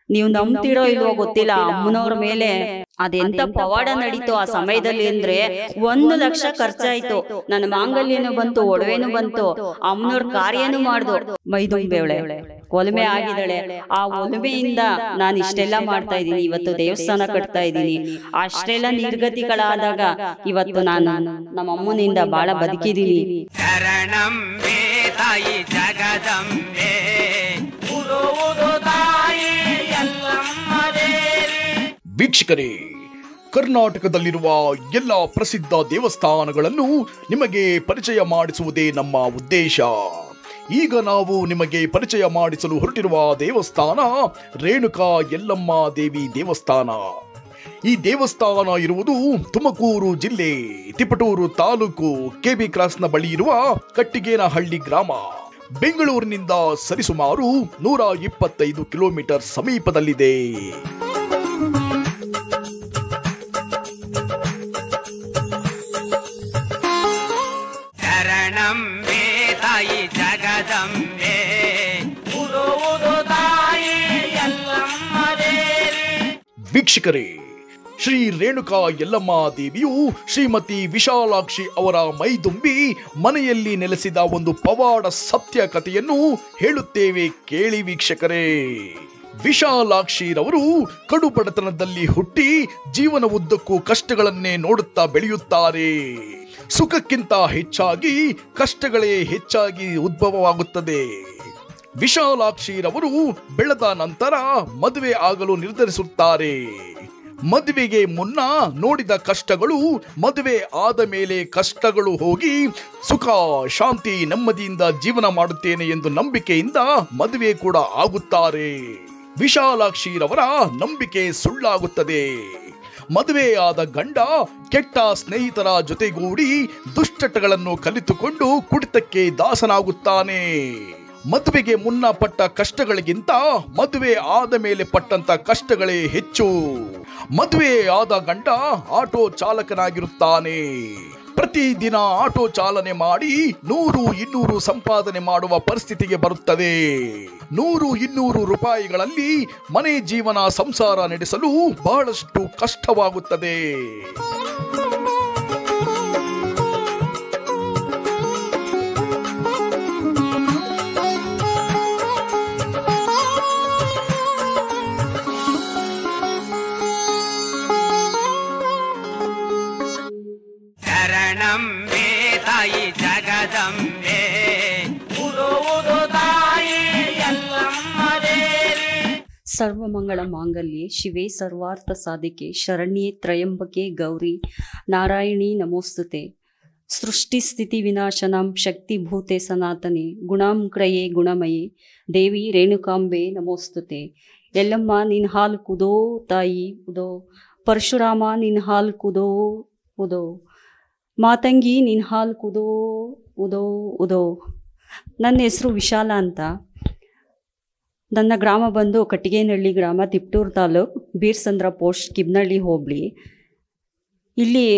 ನೀವು ನಂಬ್ತಿರೋ ಇಲ್ವೋ ಗೊತ್ತಿಲ್ಲ ಅಮ್ಮನವ್ರ ಮೇಲೆ ಅದೆಂತ ಪವಾಡ ನಡೀತು ಆ ಸಮಯದಲ್ಲಿ ಅಂದ್ರೆ ಒಂದು ಲಕ್ಷ ಖರ್ಚಾಯ್ತು ನನ್ನ ಮಾಂಗಲ್ಯನು ಬಂತು ಒಡವೆನು ಬಂತು ಅಮ್ಮನವ್ರ ಕಾರ್ಯನು ಮಾಡ್ದು ಮೈದುಂಬೆವಳೆ ಒಲಮೆ ಆಗಿದ್ದಾಳೆ ಆ ಒಲಮೆಯಿಂದ ನಾನು ಇಷ್ಟೆಲ್ಲ ಮಾಡ್ತಾ ಇದ್ದೀನಿ ಇವತ್ತು ದೇವಸ್ಥಾನ ಕಟ್ತಾ ಇದ್ದೀನಿ ಅಷ್ಟೆಲ್ಲ ನಿರ್ಗತಿಗಳಾದಾಗ ಇವತ್ತು ನಾನು ನಮ್ಮ ಅಮ್ಮನಿಂದ ಬಹಳ ಬದುಕಿದ್ದೀನಿ ಶರಣಂಬೆ ತಾಯಿ ಜಗದಂಬೆ ಉರುವುದು ತಾಯಿ ಎಲ್ಲಮ್ಮ ದೇವಿ ವೀಕ್ಷಕರೇ ಕರ್ನಾಟಕದಲ್ಲಿರುವ ಎಲ್ಲ ಪ್ರಸಿದ್ಧ ದೇವಸ್ಥಾನಗಳನ್ನು ನಿಮಗೆ ಪರಿಚಯ ಮಾಡಿಸುವುದೇ ನಮ್ಮ ಉದ್ದೇಶ ಈಗ ನಾವು ನಿಮಗೆ ಪರಿಚಯ ಮಾಡಿಸಲು ಹೊರಟಿರುವ ದೇವಸ್ಥಾನ ರೇಣುಕಾ ಯಲ್ಲಮ್ಮ ದೇವಿ ದೇವಸ್ಥಾನ ಈ ದೇವಸ್ಥಾನ ಇರುವುದು ತುಮಕೂರು ಜಿಲ್ಲೆ ತಿಪಟೂರು ತಾಲೂಕು ಕೆಬಿ ಕ್ರಾಸ್ನ ಬಳಿ ಇರುವ ಕಟ್ಟಿಗೇನಹಳ್ಳಿ ಗ್ರಾಮ ಬೆಂಗಳೂರಿನಿಂದ ಸರಿಸುಮಾರು ನೂರ ಇಪ್ಪತ್ತೈದು ಕಿಲೋಮೀಟರ್ ಸಮೀಪದಲ್ಲಿದೆ ಶರಣಂಬೆ ತಾಯಿ ಜಗದಂಬೆ ಉರುವುದು ತಾಯಿ ಎಲ್ಲಮ್ಮ ದೇವಿ ವೀಕ್ಷಕರೇ ಶ್ರೀ ರೇಣುಕಾ ಯಲ್ಲಮ್ಮ ದೇವಿಯು ಶ್ರೀಮತಿ ವಿಶಾಲಾಕ್ಷಿ ಅವರ ಮೈದುಂಬಿ ಮನೆಯಲ್ಲಿ ನೆಲೆಸಿದ ಒಂದು ಪವಾಡ ಸತ್ಯ ಕಥೆಯನ್ನು ಹೇಳುತ್ತೇವೆ ಕೇಳಿ ವೀಕ್ಷಕರೇ ವಿಶಾಲಾಕ್ಷಿರವರು ಕಡು ಬಡತನದಲ್ಲಿ ಹುಟ್ಟಿ ಜೀವನ ಉದ್ದಕ್ಕೂ ಕಷ್ಟಗಳನ್ನೇ ನೋಡುತ್ತಾ ಬೆಳೆಯುತ್ತಾರೆ ಸುಖಕ್ಕಿಂತ ಹೆಚ್ಚಾಗಿ ಕಷ್ಟಗಳೇ ಹೆಚ್ಚಾಗಿ ಉದ್ಭವವಾಗುತ್ತದೆ ವಿಶಾಲಾಕ್ಷಿರವರು ಬೆಳೆದ ನಂತರ ಮದುವೆ ಆಗಲು ನಿರ್ಧರಿಸುತ್ತಾರೆ ಮದುವೆಗೆ ಮುನ್ನ ನೋಡಿದ ಕಷ್ಟಗಳು ಮದುವೆ ಆದ ಮೇಲೆ ಕಷ್ಟಗಳು ಹೋಗಿ ಸುಖ ಶಾಂತಿ ನೆಮ್ಮದಿಯಿಂದ ಜೀವನ ಮಾಡುತ್ತೇನೆ ಎಂದು ನಂಬಿಕೆಯಿಂದ ಮದುವೆ ಕೂಡ ಆಗುತ್ತಾರೆ ವಿಶಾಲಾಕ್ಷಿರವರ ನಂಬಿಕೆ ಸುಳ್ಳಾಗುತ್ತದೆ ಮದುವೆಯಾದ ಗಂಡ ಕೆಟ್ಟ ಸ್ನೇಹಿತರ ಜೊತೆಗೂಡಿ ದುಶ್ಚಟಗಳನ್ನು ಕಲಿತುಕೊಂಡು ಕುಡಿತಕ್ಕೆ ದಾಸನಾಗುತ್ತಾನೆ ಮದುವೆಗೆ ಮುನ್ನ ಪಟ್ಟ ಕಷ್ಟಗಳಿಗಿಂತ ಮದುವೆ ಆದ ಮೇಲೆ ಪಟ್ಟಂತ ಕಷ್ಟಗಳೇ ಹೆಚ್ಚು ಮದುವೆ ಆದ ಗಂಡ ಆಟೋ ಚಾಲಕನಾಗಿರುತ್ತಾನೆ ಪ್ರತಿದಿನ ಆಟೋ ಚಾಲನೆ ಮಾಡಿ ನೂರು ಇನ್ನೂರು ಸಂಪಾದನೆ ಮಾಡುವ ಪರಿಸ್ಥಿತಿಗೆ ಬರುತ್ತದೆ ನೂರು ಇನ್ನೂರು ರೂಪಾಯಿಗಳಲ್ಲಿ ಮನೆ ಜೀವನ ಸಂಸಾರ ನಡೆಸಲು ಬಹಳಷ್ಟು ಕಷ್ಟವಾಗುತ್ತದೆ ಶರಣಂಬೆ ತಾಯಿ ಜಗದಂಬೆ ಉರುವುದು ತಾಯಿ ಎಲ್ಲಮ್ಮ ದೇವಿ ಸರ್ವಮಂಗಳ ಮಾಂಗಲ್ಯೆ ಶಿವೆ ಸರ್ವಾರ್ಥ ಸಾಧಿಕೆ ಶರಣ್ಯೆ ತ್ರಯಂಬಕೆ ಗೌರಿ ನಾರಾಯಣಿ ನಮೋಸ್ತುತೆ ಸೃಷ್ಟಿ ಸ್ಥಿತಿ ವಿನಾಶನಂ ಶಕ್ತಿಭೂತೆ ಸನಾತನೆ ಗುಣಾಂ ಕ್ರಯೆ ಗುಣಮಯೇ ದೇವಿ ರೇಣುಕಾಂಬೆ ನಮೋಸ್ತುತೆ ಎಲ್ಲಮ್ಮ ನಿನ್ ಹಾಲು ಕುದೋ ತಾಯಿ ಉದೋ ಪರಶುರಾಮ ನಿನ್ ಹಾಲು ಕುದೋ ಉದೋ ಮಾತಂಗಿ ನಿನ್ ಹಾಲು ಕುದೋ ಉದೋ ಉದೋ ನನ್ನ ಹೆಸರು ವಿಶಾಲ ಅಂತ ನನ್ನ ಗ್ರಾಮ ಬಂದು ಕಟ್ಟಿಗೇನಹಳ್ಳಿ ಗ್ರಾಮ ತಿಪ್ಟೂರು ತಾಲೂಕ್ ಬೀರ್ಸಂದ್ರ ಪೋಸ್ಟ್ ಕಿಬ್ನಳ್ಳಿ ಹೋಬಳಿ ಇಲ್ಲಿ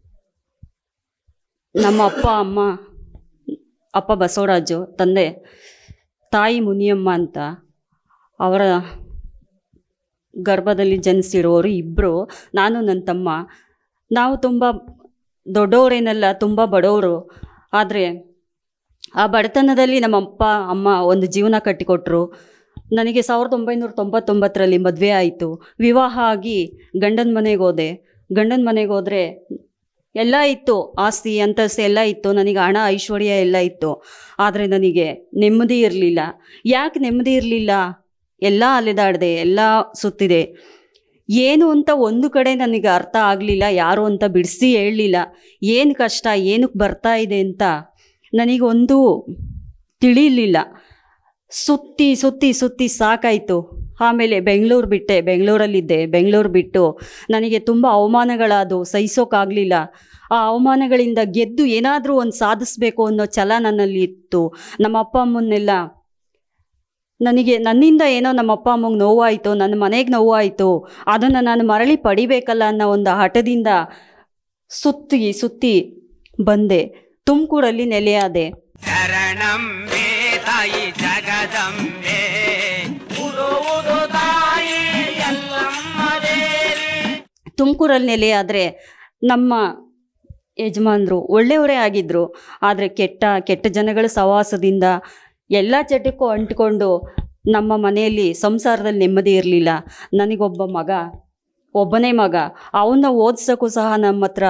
ನಮ್ಮ ಅಪ್ಪ ಅಮ್ಮ ಅಪ್ಪ ಬಸವರಾಜು ತಂದೆ ತಾಯಿ ಮುನಿಯಮ್ಮ ಅಂತ ಅವರ ಗರ್ಭದಲ್ಲಿ ಜನಿಸಿರೋರು ಇಬ್ಬರು ನಾನು ನನ್ನ ತಮ್ಮ ನಾವು ತುಂಬ ದೊಡ್ಡವರೇನಲ್ಲ ತುಂಬ ಬಡವರು ಆದರೆ ಆ ಬಡತನದಲ್ಲಿ ನಮ್ಮ ಅಪ್ಪ ಅಮ್ಮ ಒಂದು ಜೀವನ ಕಟ್ಟಿಕೊಟ್ರು ನನಗೆ ಸಾವಿರದ ಒಂಬೈನೂರ ತೊಂಬತ್ತೊಂಬತ್ತರಲ್ಲಿ ಮದುವೆ ಆಯಿತು ವಿವಾಹ ಆಗಿ ಗಂಡನ ಮನೆಗೆ ಹೋದೆ ಗಂಡನ ಮನೆಗೆ ಹೋದರೆ ಎಲ್ಲ ಇತ್ತು ಆಸ್ತಿ ಅಂತಸ್ತು ಎಲ್ಲ ಇತ್ತು ನನಗೆ ಹಣ ಐಶ್ವರ್ಯ ಎಲ್ಲ ಇತ್ತು ಆದರೆ ನನಗೆ ನೆಮ್ಮದಿ ಇರಲಿಲ್ಲ ಯಾಕೆ ನೆಮ್ಮದಿ ಇರಲಿಲ್ಲ ಎಲ್ಲ ಅಲೆದಾಡಿದೆ ಎಲ್ಲ ಸುತ್ತಿದೆ ಏನು ಅಂತ ಒಂದು ಕಡೆ ನನಗೆ ಅರ್ಥ ಆಗಲಿಲ್ಲ ಯಾರು ಅಂತ ಬಿಡಿಸಿ ಹೇಳಲಿಲ್ಲ ಏನು ಕಷ್ಟ ಏನಕ್ಕೆ ಬರ್ತಾ ಇದೆ ಅಂತ ನನಗೊಂದು ತಿಳಿಲಿಲ್ಲ ಸುತ್ತಿ ಸುತ್ತಿ ಸುತ್ತಿ ಸಾಕಾಯಿತು ಆಮೇಲೆ ಬೆಂಗಳೂರು ಬಿಟ್ಟೆ ಬೆಂಗಳೂರಲ್ಲಿದ್ದೆ ಬೆಂಗಳೂರು ಬಿಟ್ಟು ನನಗೆ ತುಂಬ ಅವಮಾನಗಳಾದವು ಸಹಿಸೋಕ್ಕಾಗಲಿಲ್ಲ ಆ ಅವಮಾನಗಳಿಂದ ಗೆದ್ದು ಏನಾದರೂ ಒಂದು ಸಾಧಿಸ್ಬೇಕು ಅನ್ನೋ ಛಲ ನನ್ನಲ್ಲಿ ಇತ್ತು ನಮ್ಮ ಅಪ್ಪ ಅಮ್ಮನ್ನೆಲ್ಲ ನನಗೆ ನನ್ನಿಂದ ಏನೋ ನಮ್ಮ ಅಪ್ಪ ಅಮ್ಮಂಗೆ ನೋವಾಯಿತು ನನ್ನ ಮನೆಗೆ ನೋವಾಯಿತು ಅದನ್ನು ನಾನು ಮರಳಿ ಪಡಿಬೇಕಲ್ಲ ಅನ್ನೋ ಒಂದು ಹಠದಿಂದ ಸುತ್ತಿ ಸುತ್ತಿ ಬಂದೆ ತುಮಕೂರಲ್ಲಿ ನೆಲೆಯಾದೆ ಶರಣಂಬೆ ತಾಯಿ ಜಗದಂಬೆ ಉರುವುದು ತಾಯಿ ತುಮಕೂರಲ್ಲಿ ನೆಲೆ ಆದರೆ ನಮ್ಮ ಯಜಮಾನರು ಒಳ್ಳೆಯವರೇ ಆಗಿದ್ದರು ಆದರೆ ಕೆಟ್ಟ ಕೆಟ್ಟ ಜನಗಳ ಸಹವಾಸದಿಂದ ಎಲ್ಲ ಚಟಕ್ಕೂ ಅಂಟಿಕೊಂಡು ನಮ್ಮ ಮನೆಯಲ್ಲಿ ಸಂಸಾರದಲ್ಲಿ ನೆಮ್ಮದಿ ಇರಲಿಲ್ಲ ನನಗೊಬ್ಬ ಮಗ ಒಬ್ಬನೇ ಮಗ ಅವನ್ನ ಓದಿಸೋಕ್ಕೂ ಸಹ ನಮ್ಮ ಹತ್ರ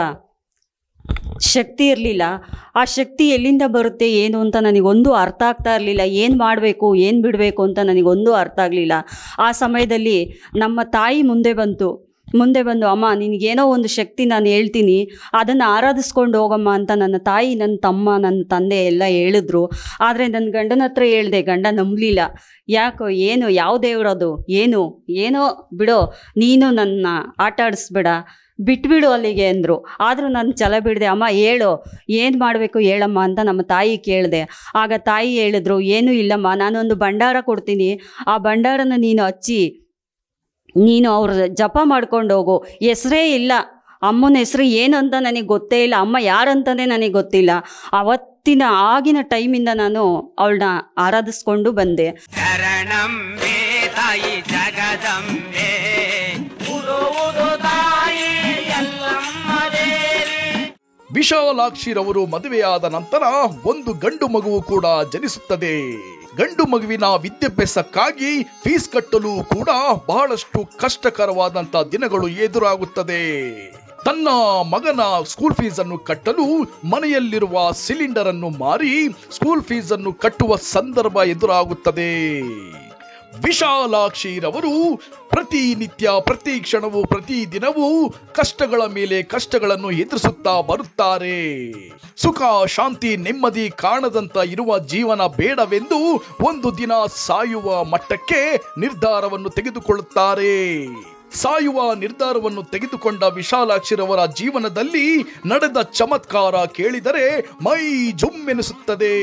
ಶಕ್ತಿ ಇರಲಿಲ್ಲ ಆ ಶಕ್ತಿ ಎಲ್ಲಿಂದ ಬರುತ್ತೆ ಏನು ಅಂತ ನನಗೊಂದು ಅರ್ಥ ಆಗ್ತಾ ಇರಲಿಲ್ಲ ಏನು ಮಾಡಬೇಕು ಏನು ಬಿಡಬೇಕು ಅಂತ ನನಗೊಂದು ಅರ್ಥ ಆಗಲಿಲ್ಲ ಆ ಸಮಯದಲ್ಲಿ ನಮ್ಮ ತಾಯಿ ಮುಂದೆ ಬಂತು ಮುಂದೆ ಬಂದು ಅಮ್ಮ ನಿನಗೇನೋ ಒಂದು ಶಕ್ತಿ ನಾನು ಹೇಳ್ತೀನಿ ಅದನ್ನು ಆರಾಧಿಸ್ಕೊಂಡು ಹೋಗಮ್ಮ ಅಂತ ನನ್ನ ತಾಯಿ ನನ್ನ ತಮ್ಮ ನನ್ನ ತಂದೆ ಎಲ್ಲ ಹೇಳಿದ್ರು ಆದರೆ ನನ್ನ ಗಂಡನ ಹತ್ರ ಹೇಳಿದೆ ಗಂಡ ನಂಬಲಿಲ್ಲ ಯಾಕೋ ಏನು ಯಾವ ದೇವ್ರದು ಏನು ಏನೋ ಬಿಡೋ ನೀನು ನನ್ನ ಆಟ ಆಡಿಸ್ಬೇಡ ಬಿಟ್ಬಿಡು ಅಲ್ಲಿಗೆ ಅಂದರು ಆದರೂ ನಾನು ಛಲ ಬಿಡದೆ ಅಮ್ಮ ಹೇಳು ಏನು ಮಾಡಬೇಕು ಹೇಳಮ್ಮ ಅಂತ ನಮ್ಮ ತಾಯಿ ಕೇಳಿದೆ ಆಗ ತಾಯಿ ಹೇಳಿದ್ರು ಏನೂ ಇಲ್ಲಮ್ಮ ನಾನೊಂದು ಭಂಡಾರ ಕೊಡ್ತೀನಿ ಆ ಭಂಡಾರನ ನೀನು ಹಚ್ಚಿ ನೀನು ಅವ್ರ ಜಪ ಮಾಡ್ಕೊಂಡು ಹೋಗು ಹೆಸರೇ ಇಲ್ಲ ಅಮ್ಮನ ಹೆಸರು ಏನು ಅಂತ ನನಗೆ ಗೊತ್ತೇ ಇಲ್ಲ ಅಮ್ಮ ಯಾರಂತಲೇ ನನಗೆ ಗೊತ್ತಿಲ್ಲ ಅವತ್ತಿನ ಆಗಿನ ಟೈಮಿಂದ ನಾನು ಅವಳನ್ನ ಆರಾಧಿಸ್ಕೊಂಡು ಬಂದೆ ಶರಣಂಬೆ ತಾಯಿ ಜಗದಂಬೆ ಉರುವುದು ತಾಯಿ ಎಲ್ಲಮ್ಮ ದೇವಿ ವಿಶಾಲಾಕ್ಷಿರವರು ಮದುವೆಯಾದ ನಂತರ ಒಂದು ಗಂಡು ಮಗುವು ಕೂಡ ಜನಿಸುತ್ತದೆ ಗಂಡು ಮಗುವಿನ ವಿದ್ಯಾಭ್ಯಾಸಕ್ಕಾಗಿ ಫೀಸ್ ಕಟ್ಟಲು ಕೂಡ ಬಹಳಷ್ಟು ಕಷ್ಟಕರವಾದಂತ ದಿನಗಳು ಎದುರಾಗುತ್ತದೆ ತನ್ನ ಮಗನ ಸ್ಕೂಲ್ ಫೀಸ್ ಅನ್ನು ಕಟ್ಟಲು ಮನೆಯಲ್ಲಿರುವ ಸಿಲಿಂಡರ್ ಅನ್ನು ಮಾರಿ ಸ್ಕೂಲ್ ಫೀಸ್ ಅನ್ನು ಕಟ್ಟುವ ಸಂದರ್ಭ ಎದುರಾಗುತ್ತದೆ ವಿಶಾಲಾಕ್ಷಿರವರು ಪ್ರತಿನಿತ್ಯ ಪ್ರತಿ ಕ್ಷಣವೂ ಪ್ರತಿ ದಿನವೂ ಕಷ್ಟಗಳ ಮೇಲೆ ಕಷ್ಟಗಳನ್ನು ಎದುರಿಸುತ್ತಾ ಬರುತ್ತಾರೆ ಸುಖ ಶಾಂತಿ ನೆಮ್ಮದಿ ಕಾಣದಂತ ಇರುವ ಜೀವನ ಬೇಡವೆಂದು ಒಂದು ದಿನ ಸಾಯುವ ಮಟ್ಟಕ್ಕೆ ನಿರ್ಧಾರವನ್ನು ತೆಗೆದುಕೊಳ್ಳುತ್ತಾರೆ ಸಾಯುವ ನಿರ್ಧಾರವನ್ನು ತೆಗೆದುಕೊಂಡ ವಿಶಾಲಾಕ್ಷಿರವರ ಜೀವನದಲ್ಲಿ ನಡೆದ ಚಮತ್ಕಾರ ಕೇಳಿದರೆ ಮೈ ಜುಮ್ಮೆನಿಸುತ್ತದೆ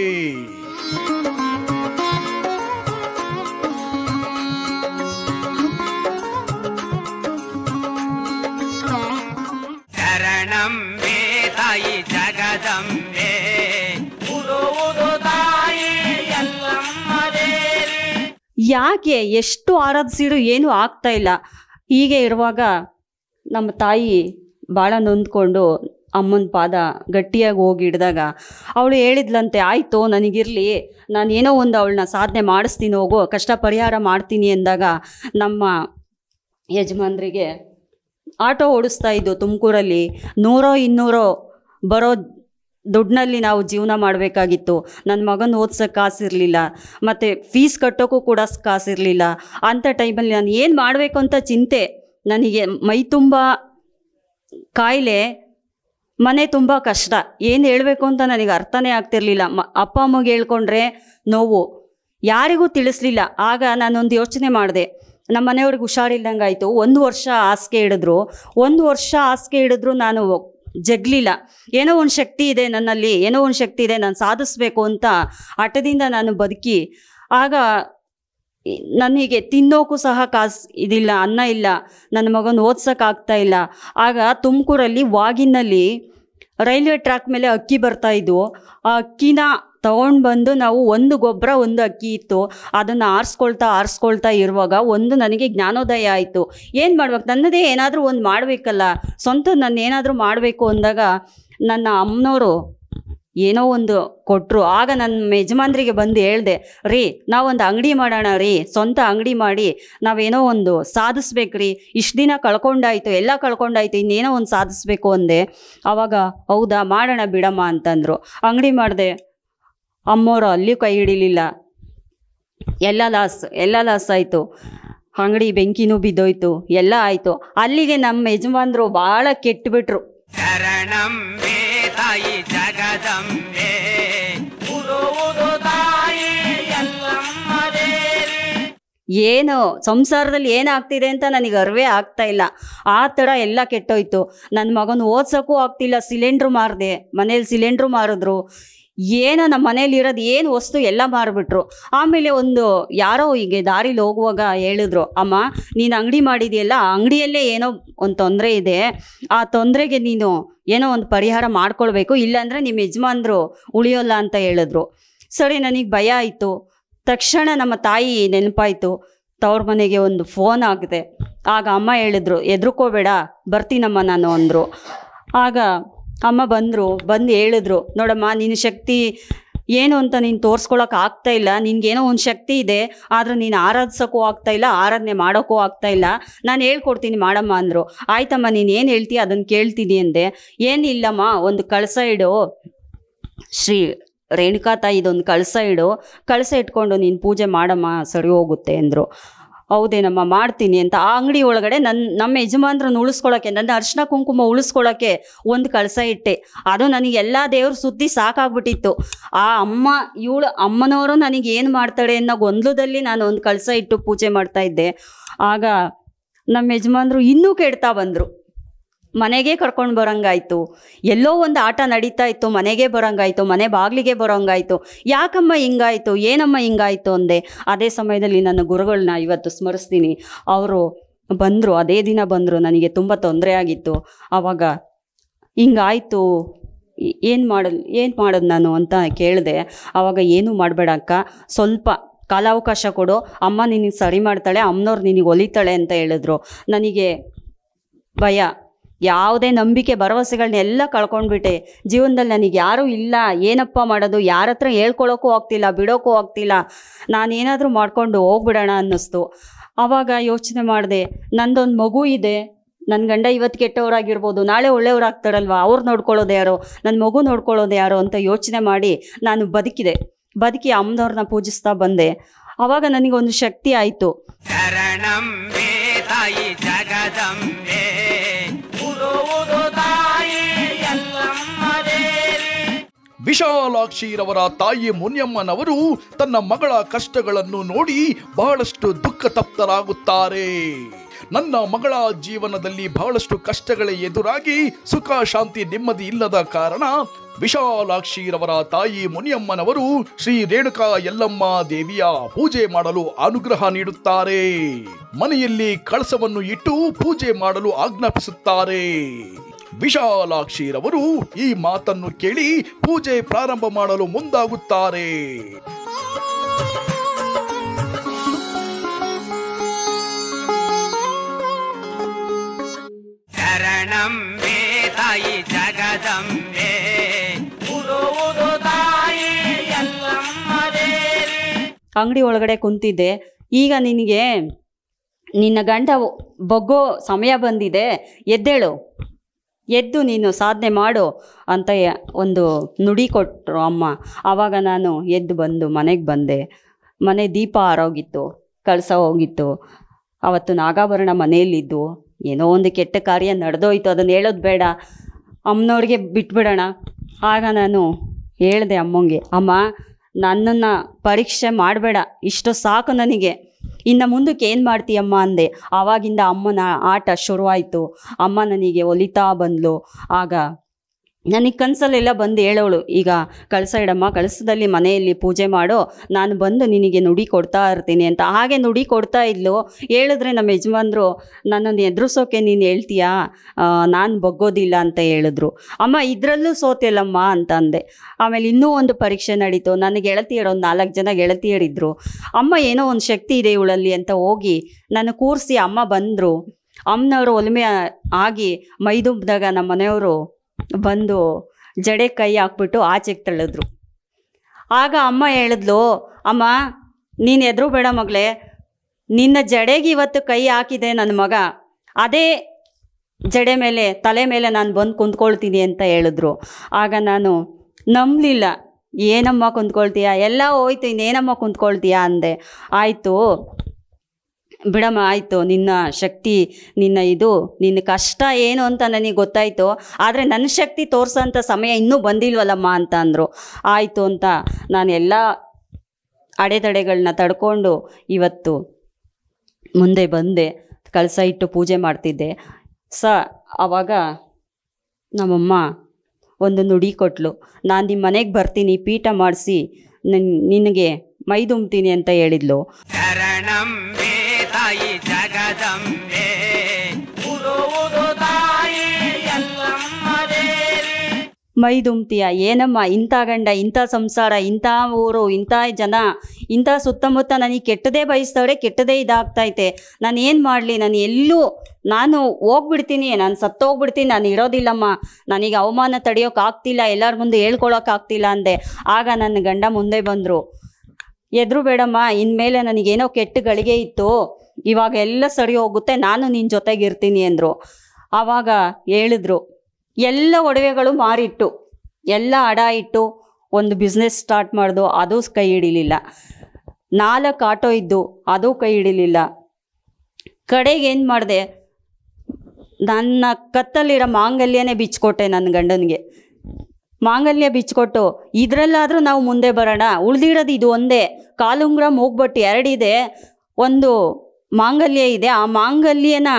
ಶರಣಂಬೆ ತಾಯಿ ಜಗದಂಬೆ ಉರುವುದು ತಾಯಿ ಎಲ್ಲಮ್ಮ ದೇವಿ ಯಾಕೆ ಎಷ್ಟು ಆರಾಧಿಸಿದ್ರು ಏನೂ ಆಗ್ತಾ ಇಲ್ಲ ಹೀಗೆ ಇರುವಾಗ ನಮ್ಮ ತಾಯಿ ಭಾಳ ನೊಂದ್ಕೊಂಡು ಅಮ್ಮನ ಪಾದ ಗಟ್ಟಿಯಾಗಿ ಹೋಗಿ ಹಿಡ್ದಾಗ ಅವಳು ಹೇಳಿದ್ಲಂತೆ ಆಯಿತು ನನಗಿರಲಿ ನಾನು ಏನೋ ಒಂದು ಅವಳನ್ನ ಸಾಧನೆ ಮಾಡಿಸ್ತೀನಿ ಹೋಗೋ ಕಷ್ಟ ಪರಿಹಾರ ಮಾಡ್ತೀನಿ ಎಂದಾಗ ನಮ್ಮ ಯಜಮಾನ್ರಿಗೆ ಆಟೋ ಓಡಿಸ್ತಾ ಇದ್ದು ತುಮಕೂರಲ್ಲಿ ನೂರೋ ಇನ್ನೂರೋ ಬರೋ ದುಡ್ಡಿನಲ್ಲಿ ನಾವು ಜೀವನ ಮಾಡಬೇಕಾಗಿತ್ತು ನನ್ನ ಮಗನ ಓದ್ಸೋಕ್ಕೆ ಕಾಸಿರಲಿಲ್ಲ ಮತ್ತು ಫೀಸ್ ಕಟ್ಟೋಕ್ಕೂ ಕೂಡ ಕಾಸಿರಲಿಲ್ಲ ಅಂಥ ಟೈಮಲ್ಲಿ ನಾನು ಏನು ಮಾಡಬೇಕು ಅಂತ ಚಿಂತೆ ನನಗೆ ಮೈ ತುಂಬ ಕಾಯಿಲೆ ಮನೆ ತುಂಬ ಕಷ್ಟ ಏನು ಹೇಳಬೇಕು ಅಂತ ನನಗೆ ಅರ್ಥನೇ ಆಗ್ತಿರ್ಲಿಲ್ಲ ಮ ಅಪ್ಪ ಅಮ್ಮಗೆ ಹೇಳ್ಕೊಂಡ್ರೆ ನೋವು ಯಾರಿಗೂ ತಿಳಿಸ್ಲಿಲ್ಲ ಆಗ ನಾನೊಂದು ಯೋಚನೆ ಮಾಡಿದೆ ನಮ್ಮ ಮನೆಯವ್ರಿಗೆ ಹುಷಾರಿಲ್ದಂಗೆ ಆಯಿತು ಒಂದು ವರ್ಷ ಹಾಸಿಗೆ ಹಿಡಿದ್ರು ಒಂದು ವರ್ಷ ಹಾಸಿಗೆ ಹಿಡಿದ್ರು ನಾನು ಜಗ್ಲಿಲ್ಲ ಏನೋ ಒಂದು ಶಕ್ತಿ ಇದೆ ನನ್ನಲ್ಲಿ ಏನೋ ಒಂದು ಶಕ್ತಿ ಇದೆ ನಾನು ಸಾಧಿಸ್ಬೇಕು ಅಂತ ಹಠದಿಂದ ನಾನು ಬದುಕಿ ಆಗ ಈ- ನನಗೆ ತಿನ್ನೋಕ್ಕೂ ಸಹ ಕಾಸು ಇದಿಲ್ಲ ಅನ್ನ ಇಲ್ಲ ನನ್ನ ಮಗನ ಓದ್ಸೋಕ್ಕಾಗ್ತಾ ಇಲ್ಲ ಆಗ ತುಮಕೂರಲ್ಲಿ ವಾಗಿನಲ್ಲಿ ರೈಲ್ವೆ ಟ್ರ್ಯಾಕ್ ಮೇಲೆ ಅಕ್ಕಿ ಬರ್ತಾ ಇದ್ವು ಆ ಅಕ್ಕಿನ ತಗೊಂಡು ಬಂದು ನಾವು ಒಂದು ಗೊಬ್ಬರ ಒಂದು ಅಕ್ಕಿ ಇತ್ತು ಅದನ್ನು ಆರಿಸ್ಕೊಳ್ತಾ ಆರಿಸ್ಕೊಳ್ತಾ ಇರುವಾಗ ಒಂದು ನನಗೆ ಜ್ಞಾನೋದಯ ಆಯಿತು ಏನು ಮಾಡ್ಬೇಕು ನನ್ನದೇ ಏನಾದರೂ ಒಂದು ಮಾಡಬೇಕಲ್ಲ ಸ್ವಂತ ನಾನು ಏನಾದರೂ ಮಾಡಬೇಕು ಅಂದಾಗ ನನ್ನ ಅಮ್ಮನವರು ಏನೋ ಒಂದು ಕೊಟ್ಟರು ಆಗ ನನ್ನ ಯಜಮಾನ್ರಿಗೆ ಬಂದು ಹೇಳಿದೆ ರೀ ನಾವೊಂದು ಅಂಗಡಿ ಮಾಡೋಣ ರೀ ಸ್ವಂತ ಅಂಗಡಿ ಮಾಡಿ ನಾವೇನೋ ಒಂದು ಸಾಧಿಸ್ಬೇಕ್ರಿ ಇಷ್ಟು ದಿನ ಕಳ್ಕೊಂಡಾಯ್ತು ಎಲ್ಲ ಕಳ್ಕೊಂಡಾಯ್ತು ಇನ್ನೇನೋ ಒಂದು ಸಾಧಿಸ್ಬೇಕು ಅಂದೆ ಆವಾಗ ಹೌದಾ ಮಾಡೋಣ ಬಿಡಮ್ಮ ಅಂತಂದರು ಅಂಗಡಿ ಮಾಡಿದೆ ಅಮ್ಮೋರು ಅಲ್ಲಿ ಕೈ ಹಿಡಿಲಿಲ್ಲ ಎಲ್ಲ ಲಾಸ್ ಎಲ್ಲ ಲಾಸ್ ಆಯಿತು ಅಂಗಡಿ ಬೆಂಕಿನೂ ಬಿದ್ದೋಯ್ತು ಎಲ್ಲ ಆಯಿತು ಅಲ್ಲಿಗೆ ನಮ್ಮ ಯಜಮಾನ್ರು ಭಾಳ ಕೆಟ್ಟುಬಿಟ್ರು ಶರಣಂಬೆ ತಾಯಿ ಜಗದಂಬೆ ಉರುವುದು ತಾಯಿ ಎಲ್ಲಮ್ಮ ದೇವಿ ಏನು ಸಂಸಾರದಲ್ಲಿ ಏನಾಗ್ತಿದೆ ಅಂತ ನನಗೆ ಅರಿವೇ ಆಗ್ತಾ ಇಲ್ಲ ಆ ಥರ ಎಲ್ಲ ಕೆಟ್ಟೋಯ್ತು ನನ್ನ ಮಗನ ಓದ್ಸೋಕ್ಕೂ ಆಗ್ತಿಲ್ಲ ಸಿಲಿಂಡ್ರು ಮಾರಿದೆ ಮನೇಲಿ ಸಿಲಿಂಡ್ರು ಮಾರಿದ್ರು ಏನೋ ನಮ್ಮ ಮನೇಲಿ ಇರೋದು ಏನು ವಸ್ತು ಎಲ್ಲ ಮಾರಿಬಿಟ್ರು ಆಮೇಲೆ ಒಂದು ಯಾರೋ ಹೀಗೆ ದಾರಿಲಿ ಹೋಗುವಾಗ ಹೇಳಿದ್ರು ಅಮ್ಮ ನೀನು ಅಂಗಡಿ ಮಾಡಿದೆಯಲ್ಲ ಆ ಅಂಗಡಿಯಲ್ಲೇ ಏನೋ ಒಂದು ತೊಂದರೆ ಇದೆ ಆ ತೊಂದರೆಗೆ ನೀನು ಏನೋ ಒಂದು ಪರಿಹಾರ ಮಾಡ್ಕೊಳ್ಬೇಕು ಇಲ್ಲಾಂದರೆ ನಿಮ್ಮ ಯಜಮಾನ್ರು ಉಳಿಯೋಲ್ಲ ಅಂತ ಹೇಳಿದ್ರು ಸರಿ ನನಗೆ ಭಯ ಆಯಿತು ತಕ್ಷಣ ನಮ್ಮ ತಾಯಿ ನೆನಪಾಯಿತು ತವ್ರ ಮನೆಗೆ ಒಂದು ಫೋನ್ ಆಗಿದೆ ಆಗ ಅಮ್ಮ ಹೇಳಿದ್ರು ಎದ್ರುಕೋಬೇಡ ಬರ್ತೀನಮ್ಮ ನಾನು ಅಂದರು ಆಗ ಅಮ್ಮ ಬಂದರು ಬಂದು ಹೇಳಿದ್ರು ನೋಡಮ್ಮ ನಿನ್ನ ಶಕ್ತಿ ಏನು ಅಂತ ನೀನು ತೋರಿಸ್ಕೊಳಕ್ಕೆ ಆಗ್ತಾ ಇಲ್ಲ ನಿನ್ಗೇನೋ ಒಂದು ಶಕ್ತಿ ಇದೆ ಆದ್ರೆ ನೀನು ಆರಾಧಿಸೋಕ್ಕೂ ಆಗ್ತಾ ಇಲ್ಲ ಆರಾಧನೆ ಮಾಡೋಕ್ಕೂ ಆಗ್ತಾ ಇಲ್ಲ ನಾನು ಹೇಳ್ಕೊಡ್ತೀನಿ ಮಾಡಮ್ಮ ಅಂದರು ಆಯ್ತಮ್ಮ ನೀನು ಏನು ಹೇಳ್ತೀಯ ಅದನ್ನು ಕೇಳ್ತೀನಿ ಅಂದೆ ಏನಿಲ್ಲಮ್ಮ ಒಂದು ಕಳಸ ಇಡು ಶ್ರೀ ರೇಣುಕಾ ತಾಯಿದೊಂದು ಕಳಸ ಇಡು ಕಳಸ ಇಟ್ಕೊಂಡು ನೀನು ಪೂಜೆ ಮಾಡಮ್ಮ ಸರಿ ಹೋಗುತ್ತೆ ಅಂದರು ಹೌದೇನಮ್ಮ ಮಾಡ್ತೀನಿ ಅಂತ ಆ ಅಂಗಡಿ ಒಳಗಡೆ ನನ್ನ ನಮ್ಮ ಯಜಮಾನ್ರನ್ನ ಉಳಿಸ್ಕೊಳಕ್ಕೆ ನನ್ನ ಅರ್ಶಿನ ಕುಂಕುಮ ಉಳಿಸ್ಕೊಳಕ್ಕೆ ಒಂದು ಕಳಸ ಇಟ್ಟೆ ಅದು ನನಗೆ ಎಲ್ಲ ದೇವ್ರ ಸುದ್ದಿ ಸಾಕಾಗ್ಬಿಟ್ಟಿತ್ತು ಆ ಅಮ್ಮ ಇವಳು ಅಮ್ಮನವರು ನನಗೆ ಏನು ಮಾಡ್ತಾಳೆ ಅನ್ನೋ ಗೊಂದಲದಲ್ಲಿ ನಾನು ಒಂದು ಕಳಸ ಇಟ್ಟು ಪೂಜೆ ಮಾಡ್ತಾ ಇದ್ದೆ ಆಗ ನಮ್ಮ ಯಜಮಾನ್ರು ಇನ್ನೂ ಕೆಡ್ತಾ ಬಂದರು ಮನೆಗೆ ಕರ್ಕೊಂಡು ಬರೋಂಗಾಯ್ತು ಎಲ್ಲೋ ಒಂದು ಆಟ ನಡೀತಾ ಇತ್ತು ಮನೆಗೆ ಬರೋಂಗಾಯ್ತು ಮನೆ ಬಾಗಿಲಿಗೆ ಬರೋಂಗಾಯ್ತು ಯಾಕಮ್ಮ ಹಿಂಗಾಯ್ತು ಏನಮ್ಮ ಹಿಂಗಾಯ್ತು ಅಂದೆ ಅದೇ ಸಮಯದಲ್ಲಿ ನನ್ನ ಗುರುಗಳನ್ನ ಇವತ್ತು ಸ್ಮರಿಸ್ತೀನಿ ಅವರು ಬಂದರು ಅದೇ ದಿನ ಬಂದರು ನನಗೆ ತುಂಬ ತೊಂದರೆ ಆಗಿತ್ತು ಆವಾಗ ಹಿಂಗಾಯ್ತು ಏನು ಮಾಡೋದು ಏನು ಮಾಡೋದು ನಾನು ಅಂತ ಕೇಳಿದೆ ಆವಾಗ ಏನೂ ಮಾಡಬೇಡ ಅಕ್ಕ ಸ್ವಲ್ಪ ಕಾಲಾವಕಾಶ ಕೊಡು ಅಮ್ಮ ನಿನಗೆ ಸರಿ ಮಾಡ್ತಾಳೆ ಅಮ್ಮನವ್ರು ನಿನಗೆ ಒಲಿತಾಳೆ ಅಂತ ಹೇಳಿದ್ರು ನನಗೆ ಭಯ ಯಾವುದೇ ನಂಬಿಕೆ ಭರವಸೆಗಳನ್ನೆಲ್ಲ ಕಳ್ಕೊಂಡ್ಬಿಟ್ಟೆ ಜೀವನದಲ್ಲಿ ನನಗೆ ಯಾರೂ ಇಲ್ಲ ಏನಪ್ಪ ಮಾಡೋದು ಯಾರ ಹತ್ರ ಹೇಳ್ಕೊಳಕ್ಕೂ ಆಗ್ತಿಲ್ಲ ಬಿಡೋಕ್ಕೂ ಆಗ್ತಿಲ್ಲ ನಾನೇನಾದರೂ ಮಾಡ್ಕೊಂಡು ಹೋಗ್ಬಿಡೋಣ ಅನ್ನಿಸ್ತು ಆವಾಗ ಯೋಚನೆ ಮಾಡಿದೆ ನಂದೊಂದು ಮಗು ಇದೆ ನನ್ನ ಗಂಡ ಇವತ್ತು ಕೆಟ್ಟವರಾಗಿರ್ಬೋದು ನಾಳೆ ಒಳ್ಳೆಯವ್ರಾಗ್ತಾರಲ್ವ ಅವ್ರು ನೋಡ್ಕೊಳ್ಳೋದು ಯಾರೋ ನನ್ನ ಮಗು ನೋಡ್ಕೊಳ್ಳೋದು ಯಾರೋ ಅಂತ ಯೋಚನೆ ಮಾಡಿ ನಾನು ಬದುಕಿದೆ ಬದುಕಿ ಅಮ್ಮನವ್ರನ್ನ ಪೂಜಿಸ್ತಾ ಬಂದೆ ಆವಾಗ ನನಗೊಂದು ಶಕ್ತಿ ಆಯಿತು ಶರಣಂ ಮೇ ತಾಯಿ ಜಗದಂಬೆ ಉರುವುದು ತಾಯಿ ಎಲ್ಲಮ್ಮ ದೇವಿ ವಿಶಾಲಾಕ್ಷಿರವರ ತಾಯಿ ಮುನಿಯಮ್ಮನವರು ತನ್ನ ಮಗಳ ಕಷ್ಟಗಳನ್ನು ನೋಡಿ ಬಹಳಷ್ಟು ದುಃಖ ತಪ್ತರಾಗುತ್ತಾರೆ ನನ್ನ ಮಗಳ ಜೀವನದಲ್ಲಿ ಬಹಳಷ್ಟು ಕಷ್ಟಗಳೇ ಎದುರಾಗಿ ಸುಖ ಶಾಂತಿ ನೆಮ್ಮದಿ ಇಲ್ಲದ ಕಾರಣ ವಿಶಾಲಾಕ್ಷಿರವರ ತಾಯಿ ಮುನಿಯಮ್ಮನವರು ಶ್ರೀ ರೇಣುಕಾ ಯಲ್ಲಮ್ಮ ದೇವಿಯ ಪೂಜೆ ಮಾಡಲು ಅನುಗ್ರಹ ನೀಡುತ್ತಾರೆ ಮನೆಯಲ್ಲಿ ಕಳಸವನ್ನು ಇಟ್ಟು ಪೂಜೆ ಮಾಡಲು ಆಜ್ಞಾಪಿಸುತ್ತಾರೆ ವಿಶಾಲಾಕ್ಷಿರವರು ಈ ಮಾತನ್ನು ಕೇಳಿ ಪೂಜೆ ಪ್ರಾರಂಭ ಮಾಡಲು ಮುಂದಾಗುತ್ತಾರೆ ಶರಣಂ ಮೇ ತಾಯಿ ಜಗದಂಬೆ ಉರುವುದು ತಾಯಿ ಎಲ್ಲಮ್ಮ ದೇವಿ ಅಂಗಡಿ ಒಳಗಡೆ ಕುಂತಿದ್ದೆ ಈಗ ನಿನಗೆ ನಿನ್ನ ಗಂಡ ಬಗ್ಗೋ ಸಮಯ ಬಂದಿದೆ ಎದ್ದೇಳು ಎದ್ದು ನೀನು ಸಾಧನೆ ಮಾಡು ಅಂತ ಯ- ಒಂದು ನುಡಿ ಕೊಟ್ಟರು ಅಮ್ಮ ಆವಾಗ ನಾನು ಎದ್ದು ಬಂದು ಮನೆಗೆ ಬಂದೆ ಮನೆ ದೀಪ ಆರೋಗಿತ್ತು ಕಳಸ ಹೋಗಿತ್ತು ಅವತ್ತು ನಾಗಾಭರಣ ಮನೆಯಲ್ಲಿದ್ದು ಏನೋ ಒಂದು ಕೆಟ್ಟ ಕಾರ್ಯ ನಡೆದೋಯ್ತು ಅದನ್ನು ಹೇಳೋದು ಬೇಡ ಅಮ್ಮನವ್ರಿಗೆ ಬಿಟ್ಬಿಡೋಣ ಆಗ ನಾನು ಹೇಳಿದೆ ಅಮ್ಮಂಗೆ ಅಮ್ಮ ನನ್ನನ್ನು ಪರೀಕ್ಷೆ ಮಾಡಬೇಡ ಇಷ್ಟು ಸಾಕು ನನಗೆ ಇನ್ನು ಮುಂದಕ್ಕೆ ಏನು ಮಾಡ್ತೀಯಮ್ಮ ಅಂದೆ ಆವಾಗಿಂದ ಅಮ್ಮನ ಆಟ ಶುರುವಾಯಿತು ಅಮ್ಮ ನನಗೆ ಒಲಿತಾ ಬಂದ್ಲು ಆಗ ನನಗೆ ಕನಸಲ್ಲೆಲ್ಲ ಬಂದು ಹೇಳೋಳು ಈಗ ಕಳಸ ಇಡಮ್ಮ ಕಳಸದಲ್ಲಿ ಮನೆಯಲ್ಲಿ ಪೂಜೆ ಮಾಡು ನಾನು ಬಂದು ನಿನಗೆ ನುಡಿ ಕೊಡ್ತಾ ಇರ್ತೀನಿ ಅಂತ ಹಾಗೆ ನುಡಿ ಕೊಡ್ತಾ ಇದ್ಲು ಹೇಳಿದ್ರೆ ನಮ್ಮ ಯಜಮಾನ್ರು ನನ್ನನ್ನು ಎದುರಿಸೋಕೆ ನೀನು ಹೇಳ್ತೀಯಾ ನಾನು ಬಗ್ಗೋದಿಲ್ಲ ಅಂತ ಹೇಳಿದ್ರು ಅಮ್ಮ ಇದರಲ್ಲೂ ಸೋತಿಲ್ಲಮ್ಮ ಅಂತ ಅಂದೆ ಆಮೇಲೆ ಇನ್ನೂ ಒಂದು ಪರೀಕ್ಷೆ ನಡೀತು ನನ್ನ ಗೆಳತಿಯರು ಒಂದು ನಾಲ್ಕು ಜನ ಗೆಳತಿಯರಿದ್ದರು ಅಮ್ಮ ಏನೋ ಒಂದು ಶಕ್ತಿ ಇದೆ ಇವಳಲ್ಲಿ ಅಂತ ಹೋಗಿ ನಾನು ಕೂರಿಸಿ ಅಮ್ಮ ಬಂದರು ಅಮ್ಮನವರು ಒಲಿಮೆ ಆಗಿ ಮೈದುಂಬ್ದಾಗ ನಮ್ಮ ಮನೆಯವರು ಬಂದು ಜಡೆ ಕೈ ಹಾಕ್ಬಿಟ್ಟು ಆಚೆಗೆ ತಳ್ಳಿದ್ರು ಆಗ ಅಮ್ಮ ಹೇಳಿದ್ಲು ಅಮ್ಮ ನೀನು ಎದುರು ಬೇಡ ಮಗಳೇ ನಿನ್ನ ಜಡೆಗೆ ಇವತ್ತು ಕೈ ಹಾಕಿದೆ ನನ್ನ ಮಗ ಅದೇ ಜಡೆ ಮೇಲೆ ತಲೆ ಮೇಲೆ ನಾನು ಬಂದು ಕುಂತ್ಕೊಳ್ತೀನಿ ಅಂತ ಹೇಳಿದ್ರು ಆಗ ನಾನು ನಂಬಲಿಲ್ಲ ಏನಮ್ಮ ಕುಂತ್ಕೊಳ್ತೀಯ ಎಲ್ಲ ಹೋಯ್ತು ಇನ್ನೇನಮ್ಮ ಕುಂತ್ಕೊಳ್ತೀಯ ಅಂದೆ ಆಯಿತು ಬಿಡಮ್ಮ ಆಯಿತು ನಿನ್ನ ಶಕ್ತಿ ನಿನ್ನ ಇದು ನಿನ್ನ ಕಷ್ಟ ಏನು ಅಂತ ನನಗೆ ಗೊತ್ತಾಯಿತು ಆದರೆ ನನ್ನ ಶಕ್ತಿ ತೋರ್ಸೋಂಥ ಸಮಯ ಇನ್ನೂ ಬಂದಿಲ್ವಲ್ಲಮ್ಮ ಅಂತ ಅಂದರು ಆಯಿತು ಅಂತ ನಾನು ಎಲ್ಲ ಅಡೆತಡೆಗಳನ್ನ ತಡ್ಕೊಂಡು ಇವತ್ತು ಮುಂದೆ ಬಂದೆ ಕಳಸ ಇಟ್ಟು ಪೂಜೆ ಮಾಡ್ತಿದ್ದೆ ಸ ಆವಾಗ ನಮ್ಮಮ್ಮ ಒಂದು ನುಡಿ ಕೊಟ್ಲು ನಾನು ನಿಮ್ಮ ಮನೆಗೆ ಬರ್ತೀನಿ ಪೀಠ ಮಾಡಿಸಿ ನಿನಗೆ ಮೈದುಂಬ್ತೀನಿ ಅಂತ ಹೇಳಿದ್ಲು ಶರಣಂ ಮೇ ತಾಯಿ ಜಗದಂಬೆ ಉರುವುದು ತಾಯಿ ಎಲ್ಲಮ್ಮ ದೇವಿ ಮೈದುಂಬ್ತೀಯ ಏನಮ್ಮ ಇಂಥ ಗಂಡ ಇಂಥ ಸಂಸಾರ ಇಂಥ ಊರು ಇಂಥ ಜನ ಇಂಥ ಸುತ್ತಮುತ್ತ ನನಗೆ ಕೆಟ್ಟದೇ ಬಯಸ್ತವ್ರೆ ಕೆಟ್ಟದೇ ಇದಾಗ್ತೈತೆ ನಾನು ಏನು ಮಾಡಲಿ ನಾನು ಎಲ್ಲೂ ನಾನು ಹೋಗ್ಬಿಡ್ತೀನಿ ನಾನು ಸತ್ತೋಗ್ಬಿಡ್ತೀನಿ ನಾನು ಇರೋದಿಲ್ಲಮ್ಮ ನನಗೆ ಅವಮಾನ ತಡೆಯೋಕ್ಕಾಗ್ತಿಲ್ಲ ಎಲ್ಲರ ಮುಂದೆ ಹೇಳ್ಕೊಳಕ್ಕಾಗ್ತಿಲ್ಲ ಅಂದೆ ಆಗ ನನ್ನ ಗಂಡ ಮುಂದೆ ಬಂದರು ಎದುರು ಬೇಡಮ್ಮ ಇನ್ಮೇಲೆ ನನಗೇನೋ ಕೆಟ್ಟ ಗಳಿಗೆ ಇತ್ತು ಇವಾಗ ಎಲ್ಲ ಸರಿ ಹೋಗುತ್ತೆ ನಾನು ನಿನ್ನ ಜೊತೆಗಿರ್ತೀನಿ ಅಂದರು ಆವಾಗ ಹೇಳಿದ್ರು ಎಲ್ಲ ಒಡವೆಗಳು ಮಾರಿಟ್ಟು ಎಲ್ಲ ಅಡ ಇಟ್ಟು ಒಂದು ಬಿಸ್ನೆಸ್ ಸ್ಟಾರ್ಟ್ ಮಾಡ್ದು ಅದು ಕೈ ಹಿಡಿಲಿಲ್ಲ ನಾಲ್ಕು ಆಟೋ ಇದ್ದು ಅದು ಕೈ ಹಿಡಿಲಿಲ್ಲ ಕಡೆಗೆ ಏನು ಮಾಡಿದೆ ನನ್ನ ಕತ್ತಲ್ಲಿರೋ ಮಾಂಗಲ್ಯನೇ ಬಿಚ್ಕೊಟ್ಟೆ ನನ್ನ ಗಂಡನಿಗೆ ಮಾಂಗಲ್ಯ ಬಿಚ್ಕೊಟ್ಟು ಇದರಲ್ಲಾದರೂ ನಾವು ಮುಂದೆ ಬರೋಣ ಉಳ್ದಿರೋದು ಇದು ಒಂದೇ ಕಾಲುಂಗ್ರ ಮೂಗ್ಬಟ್ಟು ಎರಡಿದೆ ಒಂದು ಮಾಂಗಲ್ಯ ಇದೆ ಆ ಮಾಂಗಲ್ಯನ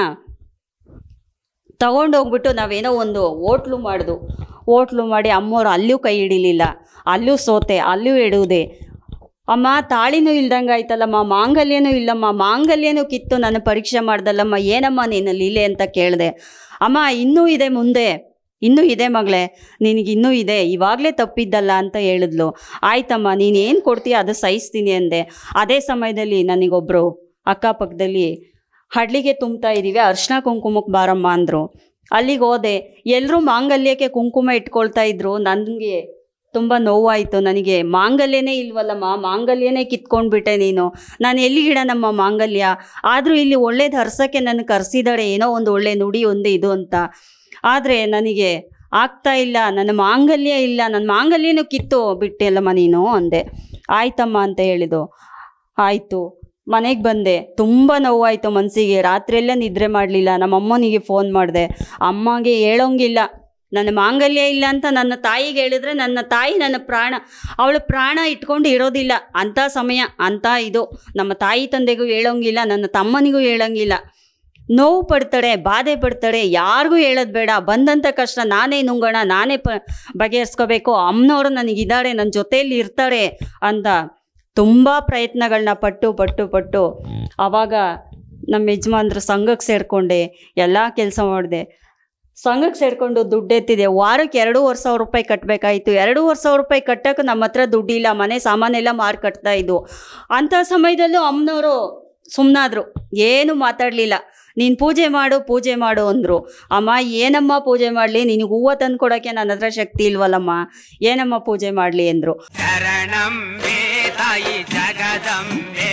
ತಗೊಂಡೋಗ್ಬಿಟ್ಟು ನಾವೇನೋ ಒಂದು ಹೋಟ್ಲು ಮಾಡ್ದು ಹೋಟ್ಲು ಮಾಡಿ ಅಮ್ಮೋರು ಅಲ್ಲೂ ಕೈ ಹಿಡಿಲಿಲ್ಲ ಅಲ್ಲೂ ಸೋತೆ ಅಲ್ಲೂ ಇಡುವುದೇ ಅಮ್ಮ ತಾಳಿನೂ ಇಲ್ದಂಗೆ ಆಯ್ತಲ್ಲಮ್ಮ ಮಾಂಗಲ್ಯನೂ ಇಲ್ಲಮ್ಮ ಮಾಂಗಲ್ಯನೂ ಕಿತ್ತು ನಾನು ಪರೀಕ್ಷೆ ಮಾಡ್ದಲ್ಲಮ್ಮ ಏನಮ್ಮ ನೀನು ಲೀಲೆ ಅಂತ ಕೇಳಿದೆ ಅಮ್ಮ ಇನ್ನೂ ಇದೆ ಮುಂದೆ ಇನ್ನೂ ಇದೆ ಮಗಳೇ ನಿನಗೆ ಇನ್ನೂ ಇದೆ ಇವಾಗಲೇ ತಪ್ಪಿದ್ದಲ್ಲ ಅಂತ ಹೇಳಿದ್ಲು ಆಯ್ತಮ್ಮ ನೀನು ಏನು ಕೊಡ್ತೀಯ ಅದು ಸಹಿಸ್ತೀನಿ ಅಂದೆ ಅದೇ ಸಮಯದಲ್ಲಿ ನನಗೊಬ್ಬರು ಅಕ್ಕಪಕ್ಕದಲ್ಲಿ ಹಡ್ಲಿಗೆ ತುಂಬ್ತಾ ಇದ್ದೀವಿ ಅರ್ಶಿನ ಕುಂಕುಮಕ್ಕೆ ಬಾರಮ್ಮ ಅಂದರು ಅಲ್ಲಿಗೆ ಹೋದೆ ಎಲ್ಲರೂ ಮಾಂಗಲ್ಯಕ್ಕೆ ಕುಂಕುಮ ಇಟ್ಕೊಳ್ತಾ ಇದ್ರು ನನಗೆ ತುಂಬ ನೋವಾಯಿತು ನನಗೆ ಮಾಂಗಲ್ಯನೇ ಇಲ್ವಲ್ಲಮ್ಮ ಮಾಂಗಲ್ಯನೇ ಕಿತ್ಕೊಂಡ್ಬಿಟ್ಟೆ ನೀನು ನಾನು ಎಲ್ಲಿಗಿಡನಮ್ಮ ಮಾಂಗಲ್ಯ ಆದರೂ ಇಲ್ಲಿ ಒಳ್ಳೇದು ಹರ್ಸೋಕ್ಕೆ ನನಗೆ ಕರೆಸಿದಾಳೆ ಏನೋ ಒಂದು ಒಳ್ಳೆ ನುಡಿ ಒಂದು ಇದು ಅಂತ ಆದರೆ ನನಗೆ ಆಗ್ತಾ ಇಲ್ಲ ನನ್ನ ಮಾಂಗಲ್ಯ ಇಲ್ಲ ನನ್ನ ಮಾಂಗಲ್ಯನೂ ಕಿತ್ತು ಬಿಟ್ಟೆಲ್ಲಮ್ಮ ನೀನು ಅಂದೆ ಆಯ್ತಮ್ಮ ಅಂತ ಹೇಳಿದು ಆಯಿತು ಮನೆಗೆ ಬಂದೆ ತುಂಬ ನೋವಾಯಿತು ಮನಸ್ಸಿಗೆ ರಾತ್ರಿಯೆಲ್ಲ ನಿದ್ರೆ ಮಾಡಲಿಲ್ಲ ನಮ್ಮ ಅಮ್ಮನಿಗೆ ಫೋನ್ ಮಾಡಿದೆ ಅಮ್ಮಗೆ ಹೇಳೋಂಗಿಲ್ಲ ನನ್ನ ಮಾಂಗಲ್ಯ ಇಲ್ಲ ಅಂತ ನನ್ನ ತಾಯಿಗೆ ಹೇಳಿದ್ರೆ ನನ್ನ ತಾಯಿ ನನ್ನ ಪ್ರಾಣ ಅವಳು ಪ್ರಾಣ ಇಟ್ಕೊಂಡು ಇರೋದಿಲ್ಲ ಅಂಥ ಸಮಯ ಅಂಥ ಇದು ನಮ್ಮ ತಾಯಿ ತಂದೆಗೂ ಹೇಳೋಂಗಿಲ್ಲ ನನ್ನ ತಮ್ಮನಿಗೂ ಹೇಳೋಂಗಿಲ್ಲ ನೋವು ಪಡ್ತಾಳೆ ಬಾಧೆ ಪಡ್ತಾಳೆ ಯಾರಿಗೂ ಹೇಳೋದು ಬೇಡ ಬಂದಂಥ ಕಷ್ಟ ನಾನೇ ನುಂಗೋಣ ನಾನೇ ಪ ಬಗೆಹರಿಸ್ಕೋಬೇಕು ಅಮ್ಮನವರು ನನಗಿದ್ದಾರೆ ನನ್ನ ಜೊತೆಯಲ್ಲಿ ಇರ್ತಾರೆ ಅಂತ ತುಂಬ ಪ್ರಯತ್ನಗಳನ್ನ ಪಟ್ಟು ಪಟ್ಟು ಪಟ್ಟು ಆವಾಗ ನಮ್ಮ ಯಜಮಾನ್ರು ಸಂಘಕ್ಕೆ ಸೇರಿಕೊಂಡೆ ಎಲ್ಲ ಕೆಲಸ ಮಾಡಿದೆ ಸಂಘಕ್ಕೆ ಸೇರಿಕೊಂಡು ದುಡ್ಡು ಎತ್ತಿದೆ ವಾರಕ್ಕೆ ಎರಡೂವರೆ ಸಾವಿರ ರೂಪಾಯಿ ಕಟ್ಟಬೇಕಾಯಿತು ಎರಡೂವರೆ ಸಾವಿರ ರೂಪಾಯಿ ಕಟ್ಟೋಕೆ ನಮ್ಮ ಹತ್ರ ದುಡ್ಡಿಲ್ಲ ಮನೆ ಸಾಮಾನೆಲ್ಲ ಮಾರಿ ಕಟ್ತಾ ಇದ್ವು ಅಂಥ ಸಮಯದಲ್ಲೂ ಅಮ್ಮನವರು ಸುಮ್ಮನಾದ್ರು ಏನು ಮಾತಾಡಲಿಲ್ಲ ನೀನು ಪೂಜೆ ಮಾಡು ಪೂಜೆ ಮಾಡು ಅಂದರು ಅಮ್ಮ ಏನಮ್ಮ ಪೂಜೆ ಮಾಡಲಿ ನಿನಗೆ ಹೂವು ತಂದು ಕೊಡೋಕ್ಕೆ ನನ್ನ ಹತ್ರ ಶಕ್ತಿ ಇಲ್ವಲ್ಲಮ್ಮ ಏನಮ್ಮ ಪೂಜೆ ಮಾಡಲಿ ಅಂದರು ಶರಣಂಬೆ ತಾಯಿ ಜಗದಂಬೆ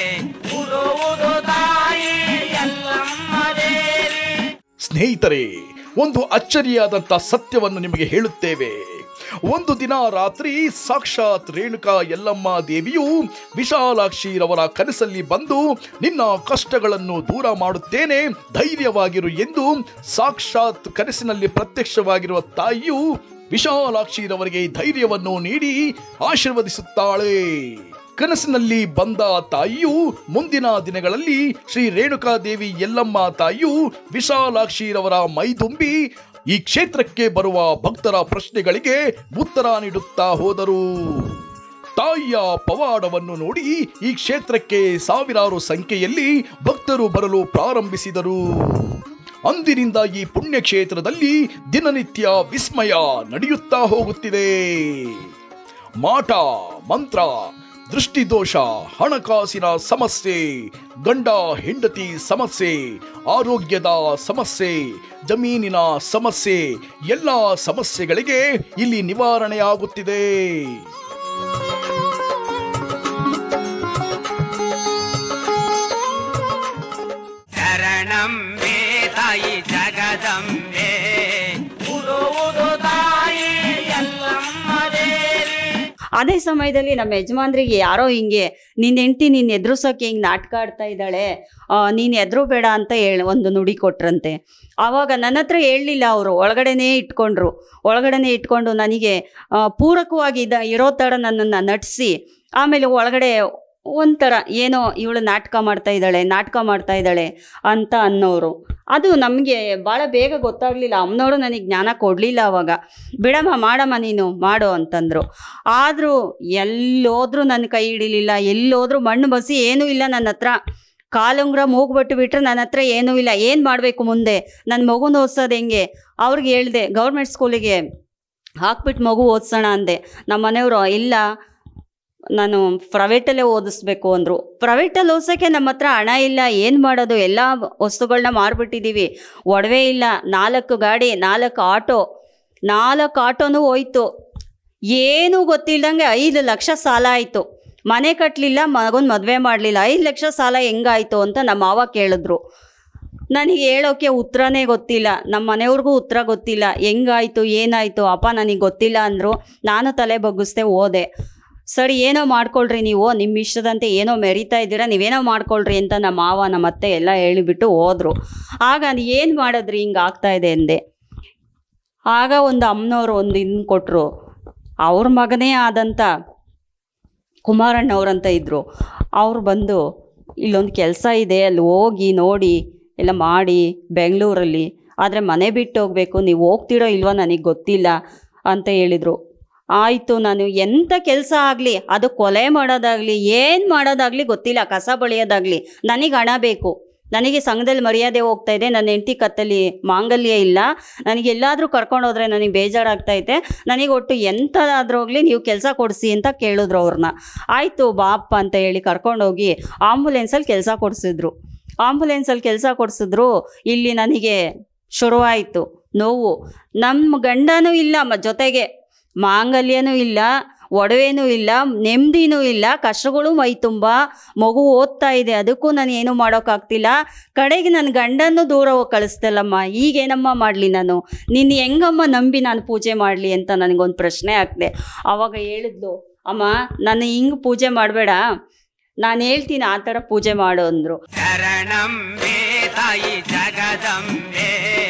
ಉರುವುದು ತಾಯಿ ಎಲ್ಲಮ್ಮ ದೇವಿ ಸ್ನೇಹಿತರೆ ಒಂದು ಅಚ್ಚರಿಯಾದಂಥ ಸತ್ಯವನ್ನು ನಿಮಗೆ ಹೇಳುತ್ತೇವೆ ಒಂದು ದಿನ ರಾತ್ರಿ ಸಾಕ್ಷಾತ್ ರೇಣುಕಾ ಯಲ್ಲಮ್ಮ ದೇವಿಯು ವಿಶಾಲಾಕ್ಷಿರವರ ಕನಸಲ್ಲಿ ಬಂದು ನಿನ್ನ ಕಷ್ಟಗಳನ್ನು ದೂರ ಮಾಡುತ್ತೇನೆ ಧೈರ್ಯವಾಗಿರು ಎಂದು ಸಾಕ್ಷಾತ್ ಕನಸಿನಲ್ಲಿ ಪ್ರತ್ಯಕ್ಷವಾಗಿರುವ ತಾಯಿಯು ವಿಶಾಲಾಕ್ಷಿರವರಿಗೆ ಧೈರ್ಯವನ್ನು ನೀಡಿ ಆಶೀರ್ವದಿಸುತ್ತಾಳೆ ಕನಸಿನಲ್ಲಿ ಬಂದ ತಾಯಿಯು ಮುಂದಿನ ದಿನಗಳಲ್ಲಿ ಶ್ರೀ ರೇಣುಕಾದೇವಿ ಯಲ್ಲಮ್ಮ ತಾಯಿಯು ವಿಶಾಲಾಕ್ಷಿರವರ ಮೈದುಂಬಿ ಈ ಕ್ಷೇತ್ರಕ್ಕೆ ಬರುವ ಭಕ್ತರ ಪ್ರಶ್ನೆಗಳಿಗೆ ಉತ್ತರ ನೀಡುತ್ತಾ ಹೋದರು ತಾಯಿಯ ಪವಾಡವನ್ನು ನೋಡಿ ಈ ಕ್ಷೇತ್ರಕ್ಕೆ ಸಾವಿರಾರು ಸಂಖ್ಯೆಯಲ್ಲಿ ಭಕ್ತರು ಬರಲು ಪ್ರಾರಂಭಿಸಿದರು ಅಂದಿನಿಂದ ಈ ಪುಣ್ಯ ಕ್ಷೇತ್ರದಲ್ಲಿ ದಿನನಿತ್ಯ ವಿಸ್ಮಯ ನಡೆಯುತ್ತಾ ಹೋಗುತ್ತಿದೆ ಮಾಟ ಮಂತ್ರ ದೃಷ್ಟಿದೋಷ ಹಣಕಾಸಿನ ಸಮಸ್ಯೆ ಗಂಡ ಹೆಂಡತಿ ಸಮಸ್ಯೆ ಆರೋಗ್ಯದ ಸಮಸ್ಯೆ ಜಮೀನಿನ ಸಮಸ್ಯೆ ಎಲ್ಲ ಸಮಸ್ಯೆಗಳಿಗೆ ಇಲ್ಲಿ ನಿವಾರಣೆಯಾಗುತ್ತಿದೆ ಶರಣಂಬೆ ತಾಯಿ ಜಗದಂಬೆ ಉರುವುದು ತಾಯಿ ಎಲ್ಲಮ್ಮ ದೇವಿ ಅದೇ ಸಮಯದಲ್ಲಿ ನಮ್ಮ ಯಜಮಾನ್ರಿಗೆ ಯಾರೋ ಹಿಂಗೆ ನಿನ್ನ ಹೆಂಡ್ತಿ ನೀನು ಎದುರಿಸೋಕೆ ಹಿಂಗೆ ನಾಟಕ ಆಡ್ತಾ ಇದ್ದಾಳೆ ನೀನು ಎದುರು ಬೇಡ ಅಂತ ಹೇಳಿ ಒಂದು ನುಡಿ ಕೊಟ್ರಂತೆ ಆವಾಗ ನನ್ನ ಹತ್ರ ಹೇಳಲಿಲ್ಲ ಅವರು ಒಳಗಡೆನೇ ಇಟ್ಕೊಂಡ್ರು ಒಳಗಡೆನೇ ಇಟ್ಕೊಂಡು ನನಗೆ ಆ, ಪೂರಕವಾಗಿ ಇದ ಇರೋ ಥರ ನನ್ನನ್ನು ನಟಿಸಿ ಆಮೇಲೆ ಒಳಗಡೆ ಒಂಥರ ಏನೋ ಇವಳು ನಾಟಕ ಮಾಡ್ತಾ ಇದ್ದಾಳೆ ನಾಟಕ ಮಾಡ್ತಾ ಇದ್ದಾಳೆ ಅಂತ ಅನ್ನೋರು ಅದು ನಮಗೆ ಭಾಳ ಬೇಗ ಗೊತ್ತಾಗಲಿಲ್ಲ ಅಮ್ಮನವರು ನನಗೆ ಜ್ಞಾನ ಕೊಡಲಿಲ್ಲ ಅವಾಗ ಬಿಡಮ್ಮ ಮಾಡಮ್ಮ ನೀನು ಮಾಡು ಅಂತಂದರು ಆದರೂ ಎಲ್ಲೋದ್ರೂ ನನ್ನ ಕೈ ಹಿಡಿಲಿಲ್ಲ ಎಲ್ಲೋದ್ರೂ ಮಣ್ಣು ಬಸಿ ಏನೂ ಇಲ್ಲ ನನ್ನ ಹತ್ರ ಕಾಲುಂಗ್ರ ಮೂಗ್ಬಿಟ್ಟು ಬಿಟ್ರೆ ನನ್ನ ಹತ್ರ ಏನೂ ಇಲ್ಲ ಏನು ಮಾಡಬೇಕು ಮುಂದೆ ನನ್ನ ಮಗುನ ಓದಿಸೋದು ಹೆಂಗೆ ಅವ್ರಿಗೆ ಹೇಳಿದೆ ಗೌರ್ಮೆಂಟ್ ಸ್ಕೂಲಿಗೆ ಹಾಕ್ಬಿಟ್ಟು ಮಗು ಓದಿಸೋಣ ಅಂದೆ ನಮ್ಮ ಮನೆಯವರು ಇಲ್ಲ ನಾನು ಪ್ರೈವೇಟಲ್ಲೇ ಓದಿಸ್ಬೇಕು ಅಂದರು ಪ್ರೈವೇಟಲ್ಲಿ ಓದಿಸೋಕ್ಕೆ ನಮ್ಮ ಹತ್ರ ಹಣ ಇಲ್ಲ ಏನು ಮಾಡೋದು ಎಲ್ಲ ವಸ್ತುಗಳನ್ನ ಮಾರ್ಬಿಟ್ಟಿದ್ದೀವಿ ಒಡವೆ ಇಲ್ಲ ನಾಲ್ಕು ಗಾಡಿ ನಾಲ್ಕು ಆಟೋ ನಾಲ್ಕು ಆಟೋನೂ ಹೋಯ್ತು ಏನೂ ಗೊತ್ತಿಲ್ದಂಗೆ ಐದು ಲಕ್ಷ ಸಾಲ ಆಯಿತು ಮನೆ ಕಟ್ಟಲಿಲ್ಲ ಮಗನ ಮದುವೆ ಮಾಡಲಿಲ್ಲ ಐದು ಲಕ್ಷ ಸಾಲ ಹೆಂಗಾಯಿತು ಅಂತ ನಮ್ಮ ಮಾವ ಕೇಳಿದ್ರು ನನಗೆ ಹೇಳೋಕ್ಕೆ ಉತ್ತರನೇ ಗೊತ್ತಿಲ್ಲ ನಮ್ಮ ಮನೆಯವ್ರಿಗೂ ಉತ್ತರ ಗೊತ್ತಿಲ್ಲ ಹೆಂಗಾಯ್ತು ಏನಾಯಿತು ಅಪ್ಪ ನನಗೆ ಗೊತ್ತಿಲ್ಲ ಅಂದರು ನಾನು ತಲೆ ಬಗ್ಗಿಸ್ದೆ ಹೋದೆ ಸರಿ ಏನೋ ಮಾಡ್ಕೊಳ್ರಿ ನೀವು ನಿಮ್ಮ ಇಷ್ಟದಂತೆ ಏನೋ ಮೆರಿತಾ ಇದ್ದೀರಾ ನೀವೇನೋ ಮಾಡ್ಕೊಳ್ರಿ ಅಂತ ನಮ್ಮ ಮಾವ ನಮ್ಮ ಅತ್ತೆ ಎಲ್ಲ ಹೇಳಿಬಿಟ್ಟು ಹೋದರು ಆಗ ಏನು ಮಾಡಿದ್ರಿ ಹಿಂಗೆ ಆಗ್ತಾ ಇದೆ ಅಂದೆ ಆಗ ಒಂದು ಅಮ್ಮನವ್ರು ಒಂದು ಇನ್ನು ಕೊಟ್ಟರು ಅವ್ರ ಮಗನೇ ಆದಂಥ ಕುಮಾರಣ್ಣವ್ರಂತ ಇದ್ದರು ಅವ್ರು ಬಂದು ಇಲ್ಲೊಂದು ಕೆಲಸ ಇದೆ ಅಲ್ಲಿ ಹೋಗಿ ನೋಡಿ ಎಲ್ಲ ಮಾಡಿ ಬೆಂಗಳೂರಲ್ಲಿ ಆದರೆ ಮನೆ ಬಿಟ್ಟು ಹೋಗಬೇಕು ನೀವು ಹೋಗ್ತೀರೋ ಇಲ್ವೋ ನನಗೆ ಗೊತ್ತಿಲ್ಲ ಅಂತ ಹೇಳಿದರು ಆಯಿತು ನಾನು ಎಂಥ ಕೆಲಸ ಆಗಲಿ ಅದು ಕೊಲೆ ಮಾಡೋದಾಗಲಿ ಏನು ಮಾಡೋದಾಗಲಿ ಗೊತ್ತಿಲ್ಲ ಕಸ ಬಳಿಯೋದಾಗಲಿ ನನಗೆ ಹಣ ಬೇಕು ನನಗೆ ಸಂಘದಲ್ಲಿ ಮರ್ಯಾದೆ ಹೋಗ್ತಾ ಇದೆ ನನ್ನ ಹೆಂಡತಿ ಕತ್ತಲ್ಲಿ ಮಾಂಗಲ್ಯ ಇಲ್ಲ ನನಗೆ ಎಲ್ಲಾದರೂ ಕರ್ಕೊಂಡೋದ್ರೆ ನನಗೆ ಬೇಜಾರಾಗ್ತೈತೆ ನನಗೆ ಒಟ್ಟು ಎಂಥದಾದ್ರೂ ಹೋಗಲಿ ನೀವು ಕೆಲಸ ಕೊಡಿಸಿ ಅಂತ ಕೇಳಿದ್ರು ಅವ್ರನ್ನ ಆಯಿತು ಬಾಪ್ಪ ಅಂತ ಹೇಳಿ ಕರ್ಕೊಂಡೋಗಿ ಆಂಬುಲೆನ್ಸಲ್ಲಿ ಕೆಲಸ ಕೊಡಿಸಿದ್ರು ಆಂಬುಲೆನ್ಸಲ್ಲಿ ಕೆಲಸ ಕೊಡಿಸಿದ್ರು ಇಲ್ಲಿ ನನಗೆ ಶುರುವಾಯಿತು ನೋವು ನಮ್ಮ ಗಂಡನೂ ಇಲ್ಲ ಮ ಜೊತೆಗೆ ಮಾಂಗಲ್ಯನೂ ಇಲ್ಲ ಒಡವೆನೂ ಇಲ್ಲ ನೆಮ್ಮದಿನೂ ಇಲ್ಲ ಕಷ್ಟಗಳು ಮೈ ತುಂಬ ಮಗು ಓದ್ತಾ ಇದೆ ಅದಕ್ಕೂ ನಾನು ಏನೂ ಮಾಡೋಕ್ಕಾಗ್ತಿಲ್ಲ ಕಡೆಗೆ ನನ್ನ ಗಂಡನ್ನು ದೂರ ಹೋಗಿ ಕಳಿಸ್ತಲ್ಲಮ್ಮ ಈಗೇನಮ್ಮ ಮಾಡಲಿ ನಾನು ನಿನ್ನ ಹೆಂಗಮ್ಮ ನಂಬಿ ನಾನು ಪೂಜೆ ಮಾಡಲಿ ಅಂತ ನನಗೊಂದು ಪ್ರಶ್ನೆ ಆಗ್ದೆ ಆವಾಗ ಹೇಳಿದ್ಲು ಅಮ್ಮ ನಾನು ಹಿಂಗೆ ಪೂಜೆ ಮಾಡಬೇಡ ನಾನು ಹೇಳ್ತೀನಿ ಆ ಥರ ಪೂಜೆ ಮಾಡು ಅಂದರು ಶರಣಂಬೆ ತಾಯಿ ಜಗದಂಬೆ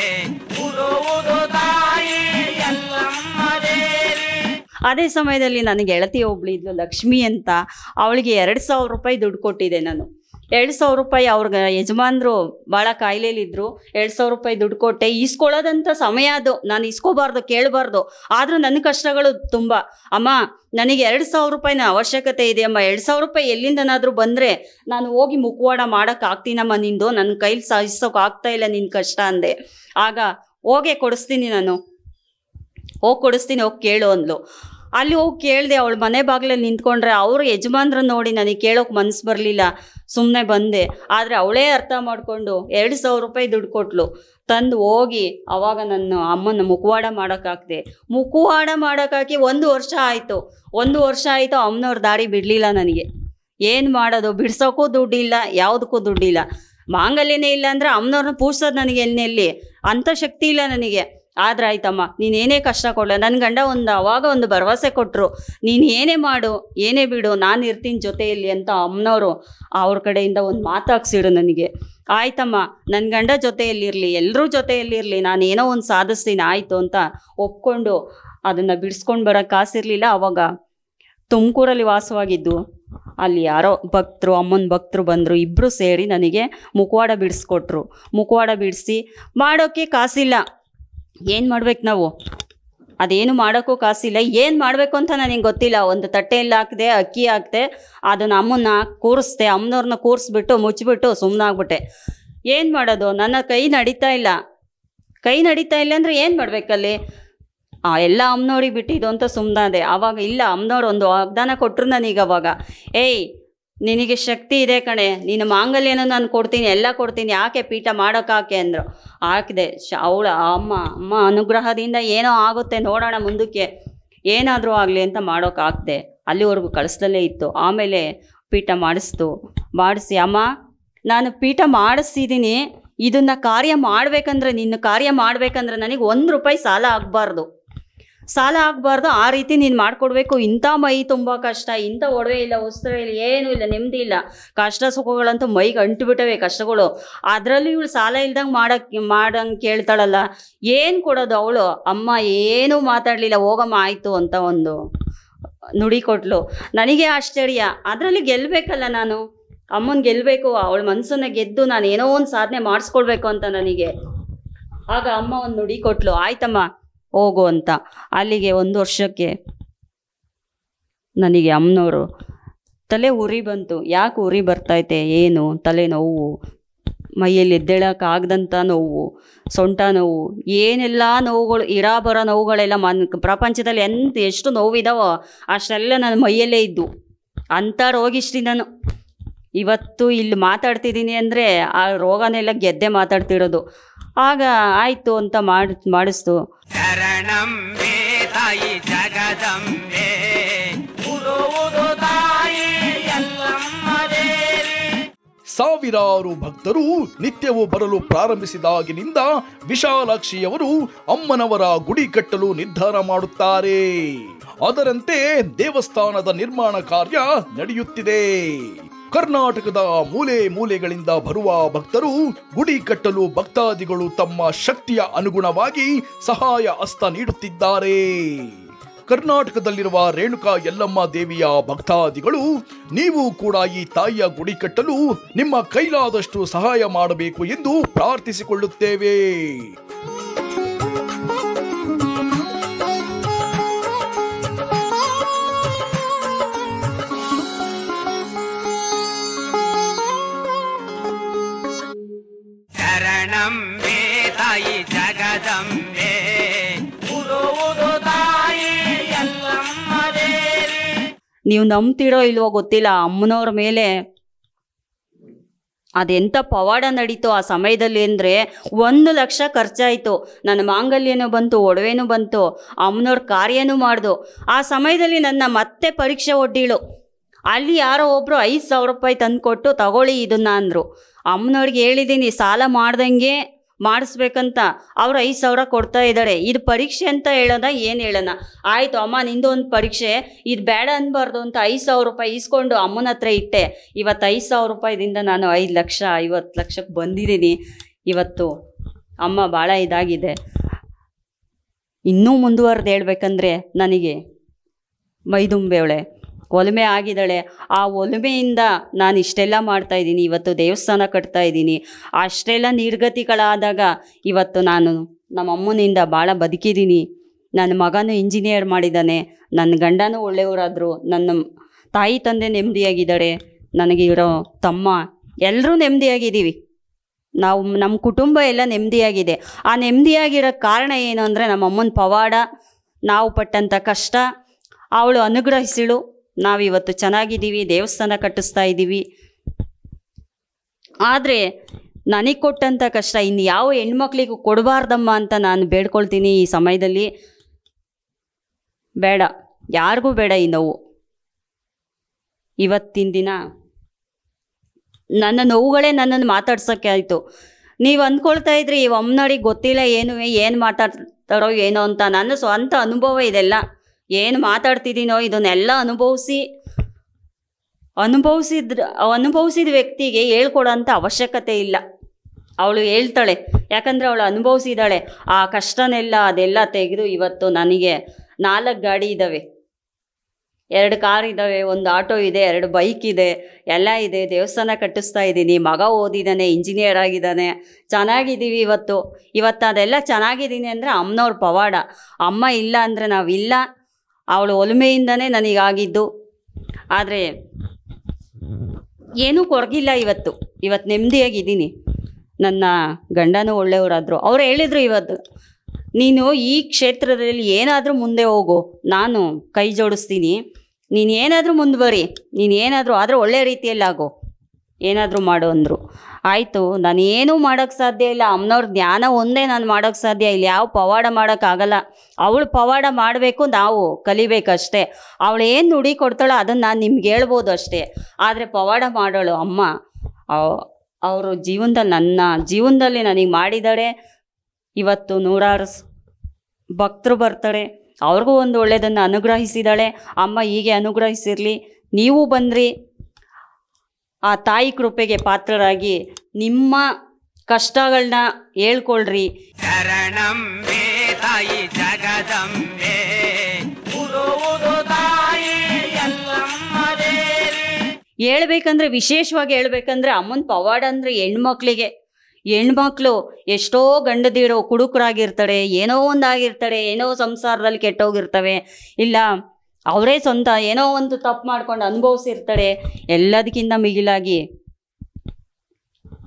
ಉರುವುದು ತಾಯಿ ಎಲ್ಲಮ್ಮ ದೇವಿ ಅದೇ ಸಮಯದಲ್ಲಿ ನನಗೆ ಗೆಳತಿ ಒಬ್ಳು ಇದ್ಲು ಲಕ್ಷ್ಮಿ ಅಂತ ಅವಳಿಗೆ ಎರಡು ಸಾವಿರ ರೂಪಾಯಿ ದುಡ್ಡು ಕೊಟ್ಟಿದ್ದೆ ನಾನು ಎರಡು ಸಾವಿರ ರೂಪಾಯಿ ಅವ್ರಿಗೆ ಯಜಮಾನ್ರು ಭಾಳ ಕಾಯಿಲೆಲಿದ್ರು ಎರಡು ಸಾವಿರ ರೂಪಾಯಿ ದುಡ್ಡು ಕೊಟ್ಟೆ ಈಸ್ಕೊಳ್ಳೋದಂಥ ಸಮಯ ಅದು ನಾನು ಇಸ್ಕೋಬಾರ್ದು ಕೇಳಬಾರ್ದು ಆದರೂ ನನ್ನ ಕಷ್ಟಗಳು ತುಂಬ ಅಮ್ಮ ನನಗೆ ಎರಡು ಸಾವಿರ ರೂಪಾಯಿನ ಅವಶ್ಯಕತೆ ಇದೆ ಅಮ್ಮ ಎರಡು ಸಾವಿರ ರೂಪಾಯಿ ಎಲ್ಲಿಂದನಾದರೂ ಬಂದರೆ ನಾನು ಹೋಗಿ ಮುಖವಾಡ ಮಾಡೋಕೆ ಆಗ್ತೀನಮ್ಮ ನಿಂದು ನನ್ನ ಕೈಲಿ ಸಾಧಿಸೋಕೆ ಆಗ್ತಾ ಇಲ್ಲ ನಿನ್ನ ಕಷ್ಟ ಅಂದೆ ಆಗ ಹೋಗೇ ಕೊಡಿಸ್ತೀನಿ ನಾನು ಹೋಗಿ ಕೊಡಿಸ್ತೀನಿ ಹೋಗಿ ಕೇಳು ಅಂದ್ಲು ಅಲ್ಲಿ ಹೋಗಿ ಕೇಳಿದೆ ಅವಳ ಮನೆ ಬಾಗಿಲಲ್ಲಿ ನಿಂತ್ಕೊಂಡ್ರೆ ಅವ್ರ ಯಜಮಾನ್ರನ್ನ ನೋಡಿ ನನಗೆ ಕೇಳೋಕೆ ಮನಸ್ಸು ಬರಲಿಲ್ಲ ಸುಮ್ಮನೆ ಬಂದೆ ಆದರೆ ಅವಳೇ ಅರ್ಥ ಮಾಡಿಕೊಂಡು ಎರಡು ಸಾವಿರ ರೂಪಾಯಿ ದುಡ್ಡು ಕೊಟ್ಲು ತಂದು ಹೋಗಿ ಅವಾಗ ನನ್ನ ಅಮ್ಮನ ಮುಖವಾಡ ಮಾಡೋಕ್ಕಾಗ್ದೆ ಮುಖವಾಡ ಮಾಡೋಕ್ಕಾಕಿ ಒಂದು ವರ್ಷ ಆಯಿತು ಒಂದು ವರ್ಷ ಆಯಿತು ಅಮ್ಮನವ್ರ ದಾರಿ ಬಿಡಲಿಲ್ಲ ನನಗೆ ಏನು ಮಾಡೋದು ಬಿಡ್ಸೋಕ್ಕೂ ದುಡ್ಡಿಲ್ಲ ಯಾವುದಕ್ಕೂ ದುಡ್ಡಿಲ್ಲ ಮಾಂಗಲ್ಯನೇ ಇಲ್ಲ ಅಂದರೆ ಅಮ್ಮನವ್ರನ್ನ ಪೂಜ್ಸೋದು ನನಗೆ ಎಲ್ಲಿ ಅಂಥ ಶಕ್ತಿ ಇಲ್ಲ ನನಗೆ ಆದ್ರೆ ಆಯ್ತಮ್ಮ ನೀನು ಏನೇ ಕಷ್ಟ ಕೊಡಲ ನನ್ನ ಗಂಡ ಒಂದು ಅವಾಗ ಒಂದು ಭರವಸೆ ಕೊಟ್ಟರು ನೀನು ಏನೇ ಮಾಡು ಏನೇ ಬಿಡು ನಾನು ಇರ್ತೀನಿ ಜೊತೆಯಲ್ಲಿ ಅಂತ ಅಮ್ಮನವರು ಅವ್ರ ಕಡೆಯಿಂದ ಒಂದು ಮಾತಾಕ್ಸಿಡು ನನಗೆ ಆಯ್ತಮ್ಮ ನನ್ನ ಗಂಡ ಜೊತೆಯಲ್ಲಿರಲಿ ಎಲ್ಲರೂ ಜೊತೆಯಲ್ಲಿರಲಿ ನಾನು ಏನೋ ಒಂದು ಸಾಧಿಸ್ತೀನಿ ಆಯಿತು ಅಂತ ಒಪ್ಕೊಂಡು ಅದನ್ನು ಬಿಡಿಸ್ಕೊಂಡು ಬರೋಕ್ಕೆ ಕಾಸಿರಲಿಲ್ಲ ಅವಾಗ ತುಮಕೂರಲ್ಲಿ ವಾಸವಾಗಿದ್ದು ಅಲ್ಲಿ ಯಾರೋ ಭಕ್ತರು ಅಮ್ಮನ ಭಕ್ತರು ಬಂದರು ಇಬ್ಬರು ಸೇರಿ ನನಗೆ ಮುಖವಾಡ ಬಿಡಿಸ್ಕೊಟ್ರು ಮುಖವಾಡ ಬಿಡಿಸಿ ಮಾಡೋಕ್ಕೆ ಕಾಸಿಲ್ಲ ಏನು ಮಾಡ್ಬೇಕು ನಾವು ಅದೇನು ಮಾಡೋಕ್ಕೂ ಕಾಸಿಲ್ಲ ಏನು ಮಾಡಬೇಕು ಅಂತ ನನಗೆ ಗೊತ್ತಿಲ್ಲ ಒಂದು ತಟ್ಟೆಯಲ್ಲಿ ಹಾಕಿದೆ ಅಕ್ಕಿ ಹಾಕಿದೆ ಅದನ್ನು ಅಮ್ಮನ್ನ ಕೂರಿಸ್ದೆ ಅಮ್ಮನವ್ರನ್ನ ಕೂರಿಸ್ಬಿಟ್ಟು ಮುಚ್ಚಿಬಿಟ್ಟು ಸುಮ್ಮನಾಗ್ಬಿಟ್ಟೆ ಏನು ಮಾಡೋದು ನನ್ನ ಕೈ ನಡೀತಾ ಇಲ್ಲ ಕೈ ನಡೀತಾ ಇಲ್ಲ ಅಂದರೆ ಏನು ಮಾಡ್ಬೇಕಲ್ಲಿ ಆ ಎಲ್ಲ ಅಮ್ಮನವ್ರಿಗೆ ಬಿಟ್ಟಿದ್ದು ಅಂತ ಸುಮ್ಮನಾದೆ ಆವಾಗ ಇಲ್ಲ ಅಮ್ಮನವ್ರು ಒಂದು ವಾಗ್ದಾನ ಕೊಟ್ಟರು ನನಗೆ ಅವಾಗ ಏಯ್ ನಿನಗೆ ಶಕ್ತಿ ಇದೆ ಕಣೆ ನಿನ್ನ ಮಾಂಗಲ್ಯನೂ ನಾನು ಕೊಡ್ತೀನಿ ಎಲ್ಲ ಕೊಡ್ತೀನಿ ಯಾಕೆ ಪೀಠ ಮಾಡೋಕ್ಕಾಕೆ ಅಂದರು ಹಾಕಿದೆ ಶ ಅವಳ ಅಮ್ಮ ಅಮ್ಮ ಅನುಗ್ರಹದಿಂದ ಏನೋ ಆಗುತ್ತೆ ನೋಡೋಣ ಮುಂದಕ್ಕೆ ಏನಾದರೂ ಆಗಲಿ ಅಂತ ಮಾಡೋಕ್ಕಾಗ್ದೆ ಅಲ್ಲಿವರೆಗೂ ಕಳಿಸ್ದಲ್ಲೇ ಇತ್ತು ಆಮೇಲೆ ಪೀಠ ಮಾಡಿಸ್ತು ಮಾಡಿಸಿ ಅಮ್ಮ ನಾನು ಪೀಠ ಮಾಡಿಸಿದ್ದೀನಿ ಇದನ್ನು ಕಾರ್ಯ ಮಾಡಬೇಕಂದ್ರೆ ನಿನ್ನ ಕಾರ್ಯ ಮಾಡಬೇಕಂದ್ರೆ ನನಗೆ ಒಂದು ರೂಪಾಯಿ ಸಾಲ ಆಗಬಾರ್ದು ಸಾಲ ಆಗಬಾರ್ದು ಆ ರೀತಿ ನೀನು ಮಾಡಿಕೊಡ್ಬೇಕು ಇಂಥ ಮೈ ತುಂಬ ಕಷ್ಟ ಇಂಥ ಒಡವೆ ಇಲ್ಲ ವಸ್ತ್ರ ಇಲ್ಲ ಏನೂ ಇಲ್ಲ ನೆಮ್ಮದಿ ಇಲ್ಲ ಕಷ್ಟ ಸುಖಗಳಂತೂ ಮೈಗೆ ಅಂಟುಬಿಟ್ಟವೆ ಕಷ್ಟಗಳು ಅದರಲ್ಲೂ ಇವಳು ಸಾಲ ಇಲ್ದಂಗೆ ಮಾಡಕ್ಕೆ ಮಾಡಂಗೆ ಕೇಳ್ತಾಳಲ್ಲ ಏನು ಕೊಡೋದು ಅವಳು ಅಮ್ಮ ಏನೂ ಮಾತಾಡಲಿಲ್ಲ ಹೋಗಮ್ಮ ಆಯಿತು ಅಂತ ಒಂದು ನುಡಿ ಕೊಟ್ಲು ನನಗೆ ಆಶ್ಚರ್ಯ ಅದರಲ್ಲಿ ಗೆಲ್ಲಬೇಕಲ್ಲ ನಾನು ಅಮ್ಮನ ಗೆಲ್ಲಬೇಕು ಅವಳ ಮನಸ್ಸನ್ನ ಗೆದ್ದು ನಾನು ಏನೋ ಒಂದು ಸಾಧನೆ ಮಾಡಿಸ್ಕೊಳ್ಬೇಕು ಅಂತ ನನಗೆ ಆಗ ಅಮ್ಮ ಒಂದು ನುಡಿ ಕೊಟ್ಲು ಆಯ್ತಮ್ಮ ಹೋಗು ಅಂತ ಅಲ್ಲಿಗೆ ಒಂದು ವರ್ಷಕ್ಕೆ ನನಗೆ ಅಮ್ಮನವರು ತಲೆ ಉರಿ ಬಂತು ಯಾಕೆ ಉರಿ ಬರ್ತೈತೆ ಏನು ತಲೆನೋವು ಮೈಯಲ್ಲಿ ಎದ್ದೇಳೋಕ್ಕಾಗದಂಥ ನೋವು ಸೊಂಟ ನೋವು ಏನೆಲ್ಲ ನೋವುಗಳು ಇರಾ ಬರೋ ನೋವುಗಳೆಲ್ಲ ಮನ್ ಪ್ರಪಂಚದಲ್ಲಿ ಎಂತ ಎಷ್ಟು ನೋವಿದಾವೋ ಅಷ್ಟೆಲ್ಲ ನನ್ನ ಮೈಯಲ್ಲೇ ಇದ್ದು ಅಂಥ ರೋಗಿಷ್ಟಿ ನಾನು ಇವತ್ತು ಇಲ್ಲಿ ಮಾತಾಡ್ತಿದ್ದೀನಿ ಅಂದರೆ ಆ ರೋಗನೆಲ್ಲ ಗೆದ್ದೆ ಮಾತಾಡ್ತಿರೋದು ಆಗ ಆಯಿತು ಅಂತ ಮಾಡಿ ಮಾಡಿಸ್ತು ಶರಣಂಬೆ ತಾಯಿ ಜಗದಂಬೆ ಉರುವುದು ತಾಯಿ ಎಲ್ಲಮ್ಮ ದೇವಿ ಸಾವಿರಾರು ಭಕ್ತರು ನಿತ್ಯವೂ ಬರಲು ಪ್ರಾರಂಭಿಸಿದಾಗಿನಿಂದ ವಿಶಾಲಾಕ್ಷಿಯವರು ಅಮ್ಮನವರ ಗುಡಿ ಕಟ್ಟಲು ನಿರ್ಧಾರ ಮಾಡುತ್ತಾರೆ ಅದರಂತೆ ದೇವಸ್ಥಾನದ ನಿರ್ಮಾಣ ಕಾರ್ಯ ನಡೆಯುತ್ತಿದೆ ಕರ್ನಾಟಕದ ಮೂಲೆ ಮೂಲೆಗಳಿಂದ ಬರುವ ಭಕ್ತರು ಗುಡಿ ಕಟ್ಟಲು ಭಕ್ತಾದಿಗಳು ತಮ್ಮ ಶಕ್ತಿಯ ಅನುಗುಣವಾಗಿ ಸಹಾಯ ಹಸ್ತ ನೀಡುತ್ತಿದ್ದಾರೆ ಕರ್ನಾಟಕದಲ್ಲಿರುವ ರೇಣುಕಾ ಯಲ್ಲಮ್ಮ ದೇವಿಯ ಭಕ್ತಾದಿಗಳು ನೀವು ಕೂಡ ಈ ತಾಯಿಯ ಗುಡಿ ಕಟ್ಟಲು ನಿಮ್ಮ ಕೈಲಾದಷ್ಟು ಸಹಾಯ ಮಾಡಬೇಕು ಎಂದು ಪ್ರಾರ್ಥಿಸಿಕೊಳ್ಳುತ್ತೇವೆ ಶರಣಂಬೆ ತಾಯಿ ಜಗದಂಬೆ ಉರುವುದು ತಾಯಿ ಎಲ್ಲಮ್ಮ ದೇವಿ ನೀವು ನಂಬ್ತಿರೋ ಇಲ್ವೋ ಗೊತ್ತಿಲ್ಲ ಅಮ್ಮನವ್ರ ಮೇಲೆ ಅದೆಂಥ ಪವಾಡ ನಡೀತು ಆ ಸಮಯದಲ್ಲಿ ಅಂದರೆ ಒಂದು ಲಕ್ಷ ಖರ್ಚಾಯಿತು ನನ್ನ ಮಾಂಗಲ್ಯನೂ ಬಂತು ಒಡವೆನೂ ಬಂತು ಅಮ್ಮನವ್ರ ಕಾರ್ಯನೂ ಮಾಡ್ದು ಆ ಸಮಯದಲ್ಲಿ ನನ್ನ ಮತ್ತೆ ಪರೀಕ್ಷೆ ಒಡ್ಡಿಳು ಅಲ್ಲಿ ಯಾರೋ ಒಬ್ಬರು ಐದು ಸಾವಿರ ರೂಪಾಯಿ ತಂದು ಕೊಟ್ಟು ತಗೊಳ್ಳಿ ಇದನ್ನ ಅಂದರು ಅಮ್ಮನವ್ರಿಗೆ ಹೇಳಿದ್ದೀನಿ ಸಾಲ ಮಾಡ್ದಂಗೆ ಮಾಡಿಸ್ಬೇಕಂತ ಅವ್ರು ಐದು ಸಾವಿರ ಕೊಡ್ತಾ ಇದ್ದಾರೆ ಇದು ಪರೀಕ್ಷೆ ಅಂತ ಹೇಳೋದ ಏನು ಹೇಳೋಣ ಆಯಿತು ಅಮ್ಮ ನಿಂದು ಒಂದು ಪರೀಕ್ಷೆ ಇದು ಬೇಡ ಅನ್ಬಾರ್ದು ಅಂತ ಐದು ಸಾವಿರ ರೂಪಾಯಿ ಇಸ್ಕೊಂಡು ಅಮ್ಮನ ಹತ್ರ ಇಟ್ಟೆ ಇವತ್ತು ಐದು ಸಾವಿರ ರೂಪಾಯಿದಿಂದ ನಾನು ಐದು ಲಕ್ಷ ಐವತ್ತು ಲಕ್ಷಕ್ಕೆ ಬಂದಿದ್ದೀನಿ ಇವತ್ತು ಅಮ್ಮ ಭಾಳ ಇದಾಗಿದೆ ಇನ್ನೂ ಮುಂದುವರೆದು ಹೇಳ್ಬೇಕಂದ್ರೆ ನನಗೆ ಮೈದುಂಬೆವಳೆ ಒಲುಮೆ ಆಗಿದ್ದಾಳೆ ಆ ಒಲುಮೆಯಿಂದ ನಾನು ಇಷ್ಟೆಲ್ಲ ಮಾಡ್ತಾ ಇದ್ದೀನಿ ಇವತ್ತು ದೇವಸ್ಥಾನ ಕಟ್ತಾ ಇದ್ದೀನಿ ಅಷ್ಟೆಲ್ಲ ನಿರ್ಗತಿಗಳಾದಾಗ ಇವತ್ತು ನಾನು ನಮ್ಮ ಅಮ್ಮನಿಂದ ಭಾಳ ಬದುಕಿದ್ದೀನಿ ನನ್ನ ಮಗನೂ ಇಂಜಿನಿಯರ್ ಮಾಡಿದ್ದಾನೆ ನನ್ನ ಗಂಡನೂ ಒಳ್ಳೆಯವರಾದರು ನನ್ನ ತಾಯಿ ತಂದೆ ನೆಮ್ಮದಿಯಾಗಿದ್ದಾಳೆ ನನಗೆ ಇರೋ ತಮ್ಮ ಎಲ್ಲರೂ ನೆಮ್ಮದಿಯಾಗಿದ್ದೀವಿ ನಾವು ನಮ್ಮ ಕುಟುಂಬ ಎಲ್ಲ ನೆಮ್ಮದಿಯಾಗಿದೆ ಆ ನೆಮ್ಮದಿಯಾಗಿರೋ ಕಾರಣ ಏನು ಅಂದರೆ ನಮ್ಮ ಅಮ್ಮನ ಪವಾಡ ನಾವು ಪಟ್ಟಂಥ ಕಷ್ಟ ಅವಳು ಅನುಗ್ರಹಿಸಿಳು ನಾವಿವತ್ತು ಚೆನ್ನಾಗಿದ್ದೀವಿ ದೇವಸ್ಥಾನ ಕಟ್ಟಿಸ್ತಾ ಇದ್ದೀವಿ ಆದರೆ ನನಗೆ ಕೊಟ್ಟಂಥ ಕಷ್ಟ ಇನ್ನು ಯಾವ ಹೆಣ್ಮಕ್ಳಿಗೂ ಕೊಡಬಾರ್ದಮ್ಮ ಅಂತ ನಾನು ಬೇಡ್ಕೊಳ್ತೀನಿ ಈ ಸಮಯದಲ್ಲಿ ಬೇಡ ಯಾರಿಗೂ ಬೇಡ ಈ ನೋವು ಇವತ್ತಿನ ದಿನ ನನ್ನ ನೋವುಗಳೇ ನನ್ನನ್ನು ಮಾತಾಡ್ಸೋಕ್ಕೆ ಆಯಿತು ನೀವು ಅಂದ್ಕೊಳ್ತಾ ಇದ್ರಿ ಈ ಒಮ್ಮನವ್ರಿಗೆ ಗೊತ್ತಿಲ್ಲ ಏನು ಏನು ಮಾತಾಡ್ತಾರೋ ಏನೋ ಅಂತ ನನ್ನ ಸ್ವಂತ ಅನುಭವ ಇದೆಲ್ಲ ಏನು ಮಾತಾಡ್ತಿದ್ದೀನೋ ಇದನ್ನೆಲ್ಲ ಅನುಭವಿಸಿ ಅನುಭವಿಸಿದ್ರ ಅನುಭವಿಸಿದ ವ್ಯಕ್ತಿಗೆ ಹೇಳ್ಕೊಡೋಂಥ ಅವಶ್ಯಕತೆ ಇಲ್ಲ ಅವಳು ಹೇಳ್ತಾಳೆ ಯಾಕಂದರೆ ಅವಳು ಅನುಭವಿಸಿದಾಳೆ ಆ ಕಷ್ಟನೆಲ್ಲ ಅದೆಲ್ಲ ತೆಗೆದು ಇವತ್ತು ನನಗೆ ನಾಲ್ಕು ಗಾಡಿ ಇದ್ದಾವೆ ಎರಡು ಕಾರ್ ಇದ್ದಾವೆ ಒಂದು ಆಟೋ ಇದೆ ಎರಡು ಬೈಕ್ ಇದೆ ಎಲ್ಲ ಇದೆ ದೇವಸ್ಥಾನ ಕಟ್ಟಿಸ್ತಾ ಇದ್ದೀನಿ ಮಗ ಓದಿದ್ದಾನೆ ಇಂಜಿನಿಯರ್ ಆಗಿದ್ದಾನೆ ಚೆನ್ನಾಗಿದ್ದೀವಿ ಇವತ್ತು ಇವತ್ತು ಅದೆಲ್ಲ ಚೆನ್ನಾಗಿದ್ದೀನಿ ಅಂದರೆ ಅಮ್ಮನವ್ರ ಪವಾಡ ಅಮ್ಮ ಇಲ್ಲ ಅಂದರೆ ನಾವಿಲ್ಲ ಅವಳು ಒಲುಮೆಯಿಂದನೇ ನನಗಾಗಿದ್ದು ಆದರೆ ಏನೂ ಕೊರಗಿಲ್ಲ ಇವತ್ತು ಇವತ್ತು ನೆಮ್ಮದಿಯಾಗಿದ್ದೀನಿ ನನ್ನ ಗಂಡನೂ ಒಳ್ಳೆಯವರಾದರು ಅವ್ರು ಹೇಳಿದರು ಇವತ್ತು ನೀನು ಈ ಕ್ಷೇತ್ರದಲ್ಲಿ ಏನಾದರೂ ಮುಂದೆ ಹೋಗು ನಾನು ಕೈ ಜೋಡಿಸ್ತೀನಿ ನೀನು ಏನಾದರೂ ಮುಂದುವರಿ ನೀನು ಏನಾದರೂ ಆದರೆ ಒಳ್ಳೆ ರೀತಿಯಲ್ಲಿ ಆಗು ಏನಾದರೂ ಮಾಡು ಅಂದರು ಆಯಿತು ನಾನು ಏನೂ ಮಾಡೋಕ್ಕೆ ಸಾಧ್ಯ ಇಲ್ಲ ಅಮ್ಮನವ್ರ ಜ್ಞಾನ ಒಂದೇ ನಾನು ಮಾಡೋಕ್ಕೆ ಸಾಧ್ಯ ಇಲ್ಲ ಯಾವ ಪವಾಡ ಮಾಡೋಕ್ಕಾಗಲ್ಲ ಅವಳು ಪವಾಡ ಮಾಡಬೇಕು ನಾವು ಕಲಿಬೇಕಷ್ಟೇ ಅವಳು ಏನು ನುಡಿ ಕೊಡ್ತಾಳೋ ಅದನ್ನು ನಾನು ನಿಮ್ಗೆ ಹೇಳ್ಬೋದು ಅಷ್ಟೇ ಆದರೆ ಪವಾಡ ಮಾಡೋಳು ಅಮ್ಮ ಅವರು ಜೀವನದಲ್ಲಿ ನನ್ನ ಜೀವನದಲ್ಲಿ ನನಗೆ ಮಾಡಿದ್ದಾರೆ ಇವತ್ತು ನೂರಾರು ಸ್- ಭಕ್ತರು ಬರ್ತಾರೆ ಅವ್ರಿಗೂ ಒಂದು ಒಳ್ಳೆಯದನ್ನು ಅನುಗ್ರಹಿಸಿದ್ದಾಳೆ ಅಮ್ಮ ಹೀಗೆ ಅನುಗ್ರಹಿಸಿರಲಿ ನೀವು ಬಂದ್ರಿ ಆ ತಾಯಿ ಕೃಪೆಗೆ ಪಾತ್ರರಾಗಿ ನಿಮ್ಮ ಕಷ್ಟಗಳನ್ನ ಹೇಳ್ಕೊಳ್ರಿ ಶರಣಂಬೆ ತಾಯಿ ಜಗದಂಬೆ ಉರುವುದು ತಾಯಿ ಎಲ್ಲಮ್ಮ ದೇವಿ ಹೇಳ್ಬೇಕಂದ್ರೆ ವಿಶೇಷವಾಗಿ ಹೇಳ್ಬೇಕಂದ್ರೆ ಅಮ್ಮನ ಪವಾಡ ಅಂದರೆ ಹೆಣ್ಮಕ್ಳಿಗೆ ಹೆಣ್ಮಕ್ಳು ಎಷ್ಟೋ ಗಂಡದಿರೋ ಕುಡುಕರಾಗಿರ್ತಾರೆ ಏನೋ ಒಂದಾಗಿರ್ತಾರೆ ಏನೋ ಸಂಸಾರದಲ್ಲಿ ಕೆಟ್ಟೋಗಿರ್ತವೆ ಇಲ್ಲ ಅವರೇ ಸ್ವಂತ ಏನೋ ಒಂದು ತಪ್ಪು ಮಾಡ್ಕೊಂಡು ಅನುಭವಿಸಿರ್ತಾರೆ ಎಲ್ಲದಕ್ಕಿಂತ ಮಿಗಿಲಾಗಿ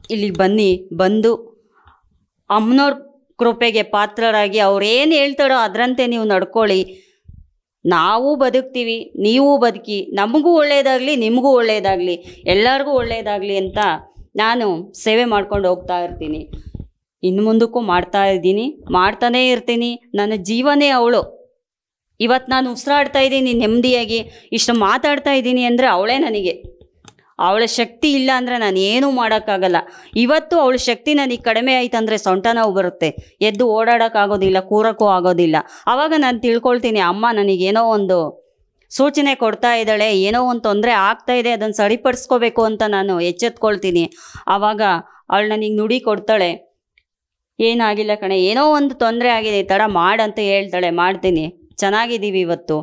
ಇಲ್ಲಿಗೆ ಬನ್ನಿ ಬಂದು ಅಮ್ಮನವ್ರ ಕೃಪೆಗೆ ಪಾತ್ರರಾಗಿ ಅವ್ರೇನು ಹೇಳ್ತಾರೋ ಅದರಂತೆ ನೀವು ನಡ್ಕೊಳ್ಳಿ ನಾವು ಬದುಕ್ತೀವಿ ನೀವು ಬದುಕಿ ನಮಗೂ ಒಳ್ಳೆಯದಾಗಲಿ ನಿಮಗೂ ಒಳ್ಳೆಯದಾಗಲಿ ಎಲ್ಲರಿಗೂ ಒಳ್ಳೆಯದಾಗಲಿ ಅಂತ ನಾನು ಸೇವೆ ಮಾಡ್ಕೊಂಡು ಹೋಗ್ತಾ ಇರ್ತೀನಿ ಇನ್ನು ಮುಂದಕ್ಕೂ ಮಾಡ್ತಾ ಇದ್ದೀನಿ ಮಾಡ್ತಾನೇ ಇರ್ತೀನಿ ನನ್ನ ಜೀವನೇ ಅವಳು ಇವತ್ತು ನಾನು ಉಸಿರಾಡ್ತಾ ಇದ್ದೀನಿ ನೆಮ್ಮದಿಯಾಗಿ ಇಷ್ಟು ಮಾತಾಡ್ತಾ ಇದ್ದೀನಿ ಅಂದರೆ ಅವಳೇ ನನಗೆ ಅವಳ ಶಕ್ತಿ ಇಲ್ಲ ಅಂದರೆ ನಾನು ಏನೂ ಮಾಡೋಕ್ಕಾಗಲ್ಲ ಇವತ್ತು ಅವಳ ಶಕ್ತಿ ನನಗೆ ಕಡಿಮೆ ಆಯ್ತು ಅಂದರೆ ಸೊಂಟ ನೋವು ಬರುತ್ತೆ ಎದ್ದು ಓಡಾಡೋಕ್ಕಾಗೋದಿಲ್ಲ ಕೂರಕ್ಕೂ ಆಗೋದಿಲ್ಲ ಆವಾಗ ನಾನು ತಿಳ್ಕೊಳ್ತೀನಿ ಅಮ್ಮ ನನಗೇನೋ ಒಂದು ಸೂಚನೆ ಕೊಡ್ತಾ ಇದ್ದಾಳೆ ಏನೋ ಒಂದು ತೊಂದರೆ ಆಗ್ತಾ ಇದೆ ಅದನ್ನು ಸರಿಪಡಿಸ್ಕೋಬೇಕು ಅಂತ ನಾನು ಎಚ್ಚೆತ್ಕೊಳ್ತೀನಿ ಆವಾಗ ಅವಳು ನನಗೆ ನುಡಿ ಕೊಡ್ತಾಳೆ ಏನಾಗಿಲ್ಲ ಕಣೆ ಏನೋ ಒಂದು ತೊಂದರೆ ಆಗಿದೆ ಈ ಥರ ಮಾಡಂತ ಹೇಳ್ತಾಳೆ ಮಾಡ್ತೀನಿ ಚೆನ್ನಾಗಿದ್ದೀವಿ ಇವತ್ತು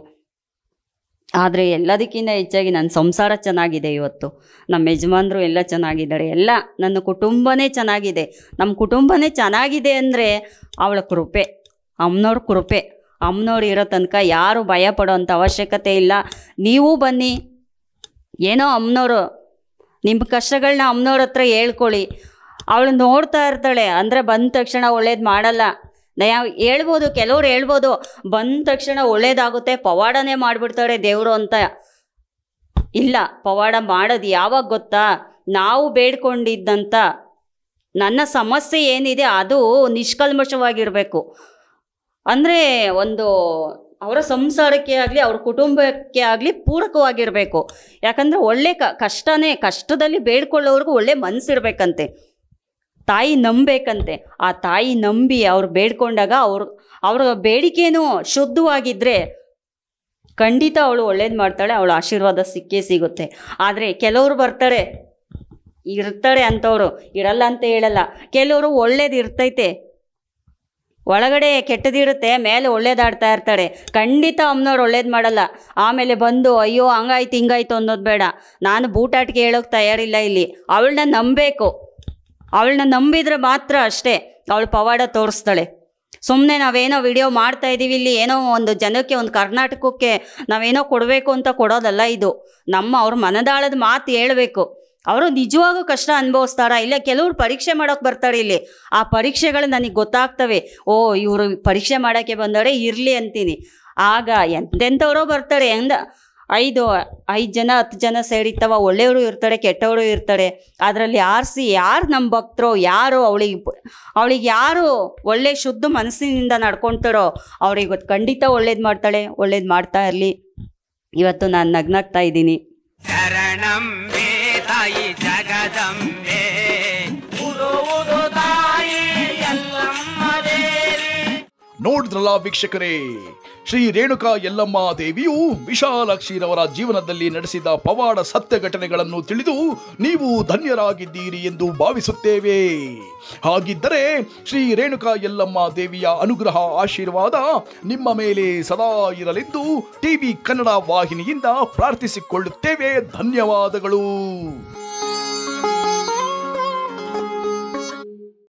ಆದರೆ ಎಲ್ಲದಕ್ಕಿಂತ ಹೆಚ್ಚಾಗಿ ನನ್ನ ಸಂಸಾರ ಚೆನ್ನಾಗಿದೆ ಇವತ್ತು ನಮ್ಮ ಯಜಮಾನ್ರು ಎಲ್ಲ ಚೆನ್ನಾಗಿದ್ದಾರೆ ಎಲ್ಲ ನನ್ನ ಕುಟುಂಬನೇ ಚೆನ್ನಾಗಿದೆ ನಮ್ಮ ಕುಟುಂಬನೇ ಚೆನ್ನಾಗಿದೆ ಅಂದರೆ ಅವಳ ಕೃಪೆ ಅಮ್ಮನವ್ರ ಕೃಪೆ ಅಮ್ಮನವ್ರು ಇರೋ ತನಕ ಯಾರು ಭಯ ಪಡೋವಂಥ ಅವಶ್ಯಕತೆ ಇಲ್ಲ ನೀವು ಬನ್ನಿ ಏನೋ ಅಮ್ಮನವರು ನಿಮ್ಮ ಕಷ್ಟಗಳನ್ನ ಅಮ್ಮನವ್ರ ಹತ್ರ ಹೇಳ್ಕೊಳ್ಳಿ ಅವಳು ನೋಡ್ತಾ ಇರ್ತಾಳೆ ಅಂದರೆ ಬಂದ ತಕ್ಷಣ ಒಳ್ಳೇದು ಮಾಡಲ್ಲ ನಾವು ಹೇಳ್ಬೋದು ಕೆಲವ್ರು ಹೇಳ್ಬೋದು ಬಂದ ತಕ್ಷಣ ಒಳ್ಳೇದಾಗುತ್ತೆ ಪವಾಡನೇ ಮಾಡಿಬಿಡ್ತಾಳೆ ದೇವರು ಅಂತ ಇಲ್ಲ ಪವಾಡ ಮಾಡೋದು ಯಾವಾಗ ಗೊತ್ತಾ ನಾವು ಬೇಡ್ಕೊಂಡಿದ್ದಂಥ ನನ್ನ ಸಮಸ್ಯೆ ಏನಿದೆ ಅದು ನಿಷ್ಕಲ್ಮಶವಾಗಿರಬೇಕು ಅಂದರೆ ಒಂದು ಅವರ ಸಂಸಾರಕ್ಕೆ ಆಗಲಿ ಅವ್ರ ಕುಟುಂಬಕ್ಕೆ ಆಗಲಿ ಪೂರಕವಾಗಿರಬೇಕು ಯಾಕಂದರೆ ಒಳ್ಳೆ ಕ ಕಷ್ಟನೇ ಕಷ್ಟದಲ್ಲಿ ಬೇಡ್ಕೊಳ್ಳೋರ್ಗು ಒಳ್ಳೆ ಮನಸ್ಸಿರ್ಬೇಕಂತೆ ತಾಯಿ ನಂಬೇಕಂತೆ ಆ ತಾಯಿ ನಂಬಿ ಅವ್ರು ಬೇಡ್ಕೊಂಡಾಗ ಅವ್ರು ಅವ್ರ ಬೇಡಿಕೆನೂ ಶುದ್ಧವಾಗಿದ್ದರೆ ಖಂಡಿತ ಅವಳು ಒಳ್ಳೇದು ಮಾಡ್ತಾಳೆ ಅವಳ ಆಶೀರ್ವಾದ ಸಿಕ್ಕೇ ಸಿಗುತ್ತೆ ಆದರೆ ಕೆಲವರು ಬರ್ತಾರೆ ಇರ್ತಾರೆ ಅಂಥವ್ರು ಇರಲ್ಲ ಅಂತ ಹೇಳಲ್ಲ ಕೆಲವರು ಒಳ್ಳೇದು ಇರ್ತೈತೆ ಒಳಗಡೆ ಕೆಟ್ಟದಿರುತ್ತೆ ಮೇಲೆ ಒಳ್ಳೇದಾಡ್ತಾ ಇರ್ತಾರೆ ಖಂಡಿತ ಅಮ್ಮನವ್ರು ಒಳ್ಳೇದು ಮಾಡಲ್ಲ ಆಮೇಲೆ ಬಂದು ಅಯ್ಯೋ ಹಂಗಾಯ್ತು ಹಿಂಗಾಯ್ತು ಅನ್ನೋದು ಬೇಡ ನಾನು ಬೂಟಾಟಿಗೆ ಹೇಳೋಕೆ ತಯಾರಿಲ್ಲ ಇಲ್ಲಿ ಅವಳನ್ನ ನಂಬಬೇಕು ಅವಳನ್ನ ನಂಬಿದ್ರೆ ಮಾತ್ರ ಅಷ್ಟೇ ಅವಳು ಪವಾಡ ತೋರಿಸ್ತಾಳೆ ಸುಮ್ಮನೆ ನಾವೇನೋ ವಿಡಿಯೋ ಮಾಡ್ತಾ ಇದ್ದೀವಿ ಇಲ್ಲಿ ಏನೋ ಒಂದು ಜನಕ್ಕೆ ಒಂದು ಕರ್ನಾಟಕಕ್ಕೆ ನಾವೇನೋ ಕೊಡಬೇಕು ಅಂತ ಕೊಡೋದಲ್ಲ ಇದು ನಮ್ಮ ಅವ್ರ ಮನದಾಳದ ಮಾತು ಹೇಳಬೇಕು ಅವರು ನಿಜವಾಗೂ ಕಷ್ಟ ಅನುಭವಿಸ್ತಾರ ಇಲ್ಲ ಕೆಲವ್ರು ಪರೀಕ್ಷೆ ಮಾಡೋಕೆ ಬರ್ತಾರೆ ಇಲ್ಲಿ ಆ ಪರೀಕ್ಷೆಗಳು ನನಗೆ ಗೊತ್ತಾಗ್ತವೆ ಓ ಇವರು ಪರೀಕ್ಷೆ ಮಾಡೋಕ್ಕೆ ಬಂದವರೆ ಇರಲಿ ಅಂತೀನಿ ಆಗ ಎಂತೆಂಥವ್ರೋ ಬರ್ತಾರೆ ಎಂದ ಐದು ಐದು ಜನ ಹತ್ತು ಜನ ಸೇರಿತ್ತವ ಒಳ್ಳೆಯವರು ಇರ್ತಾರೆ ಕೆಟ್ಟವರು ಇರ್ತಾರೆ ಅದರಲ್ಲಿ ಆರಿಸಿ ಯಾರು ನಮ್ಮ ಭಕ್ತರೋ ಯಾರು ಅವಳಿಗೆ ಅವಳಿಗೆ ಯಾರು ಒಳ್ಳೆ ಶುದ್ಧ ಮನಸ್ಸಿನಿಂದ ನಡ್ಕೊಳ್ತಾರೋ ಅವ್ರಿಗೆ ಇವತ್ತು ಖಂಡಿತ ಒಳ್ಳೇದು ಮಾಡ್ತಾಳೆ ಒಳ್ಳೇದು ಮಾಡ್ತಾ ಇರಲಿ ಇವತ್ತು ನಾನು ನಗ್ನಾಗ್ತಾ ಇದ್ದೀನಿ ಶರಣಂ ಮೇ ತಾಯಿ ಜಗದಂಬೆ ಉದು ತಾಯಿ ಎಲ್ಲಮ್ಮ ದೇವಿ ನೋಡಿದ್ರಲ್ಲ ವೀಕ್ಷಕರೇ ಶ್ರೀ ರೇಣುಕಾ ಯಲ್ಲಮ್ಮ ದೇವಿಯು ವಿಶಾಲಾಕ್ಷಿರವರ ಜೀವನದಲ್ಲಿ ನಡೆಸಿದ ಪವಾಡ ಸತ್ಯ ಘಟನೆಗಳನ್ನು ತಿಳಿದು ನೀವು ಧನ್ಯರಾಗಿದ್ದೀರಿ ಎಂದು ಭಾವಿಸುತ್ತೇವೆ ಹಾಗಿದ್ದರೆ ಶ್ರೀ ರೇಣುಕಾ ಯಲ್ಲಮ್ಮ ದೇವಿಯ ಅನುಗ್ರಹ ಆಶೀರ್ವಾದ ನಿಮ್ಮ ಮೇಲೆ ಸದಾ ಇರಲೆಂದು ಟಿವಿ ಕನ್ನಡ ವಾಹಿನಿಯಿಂದ ಪ್ರಾರ್ಥಿಸಿಕೊಳ್ಳುತ್ತೇವೆ ಧನ್ಯವಾದಗಳು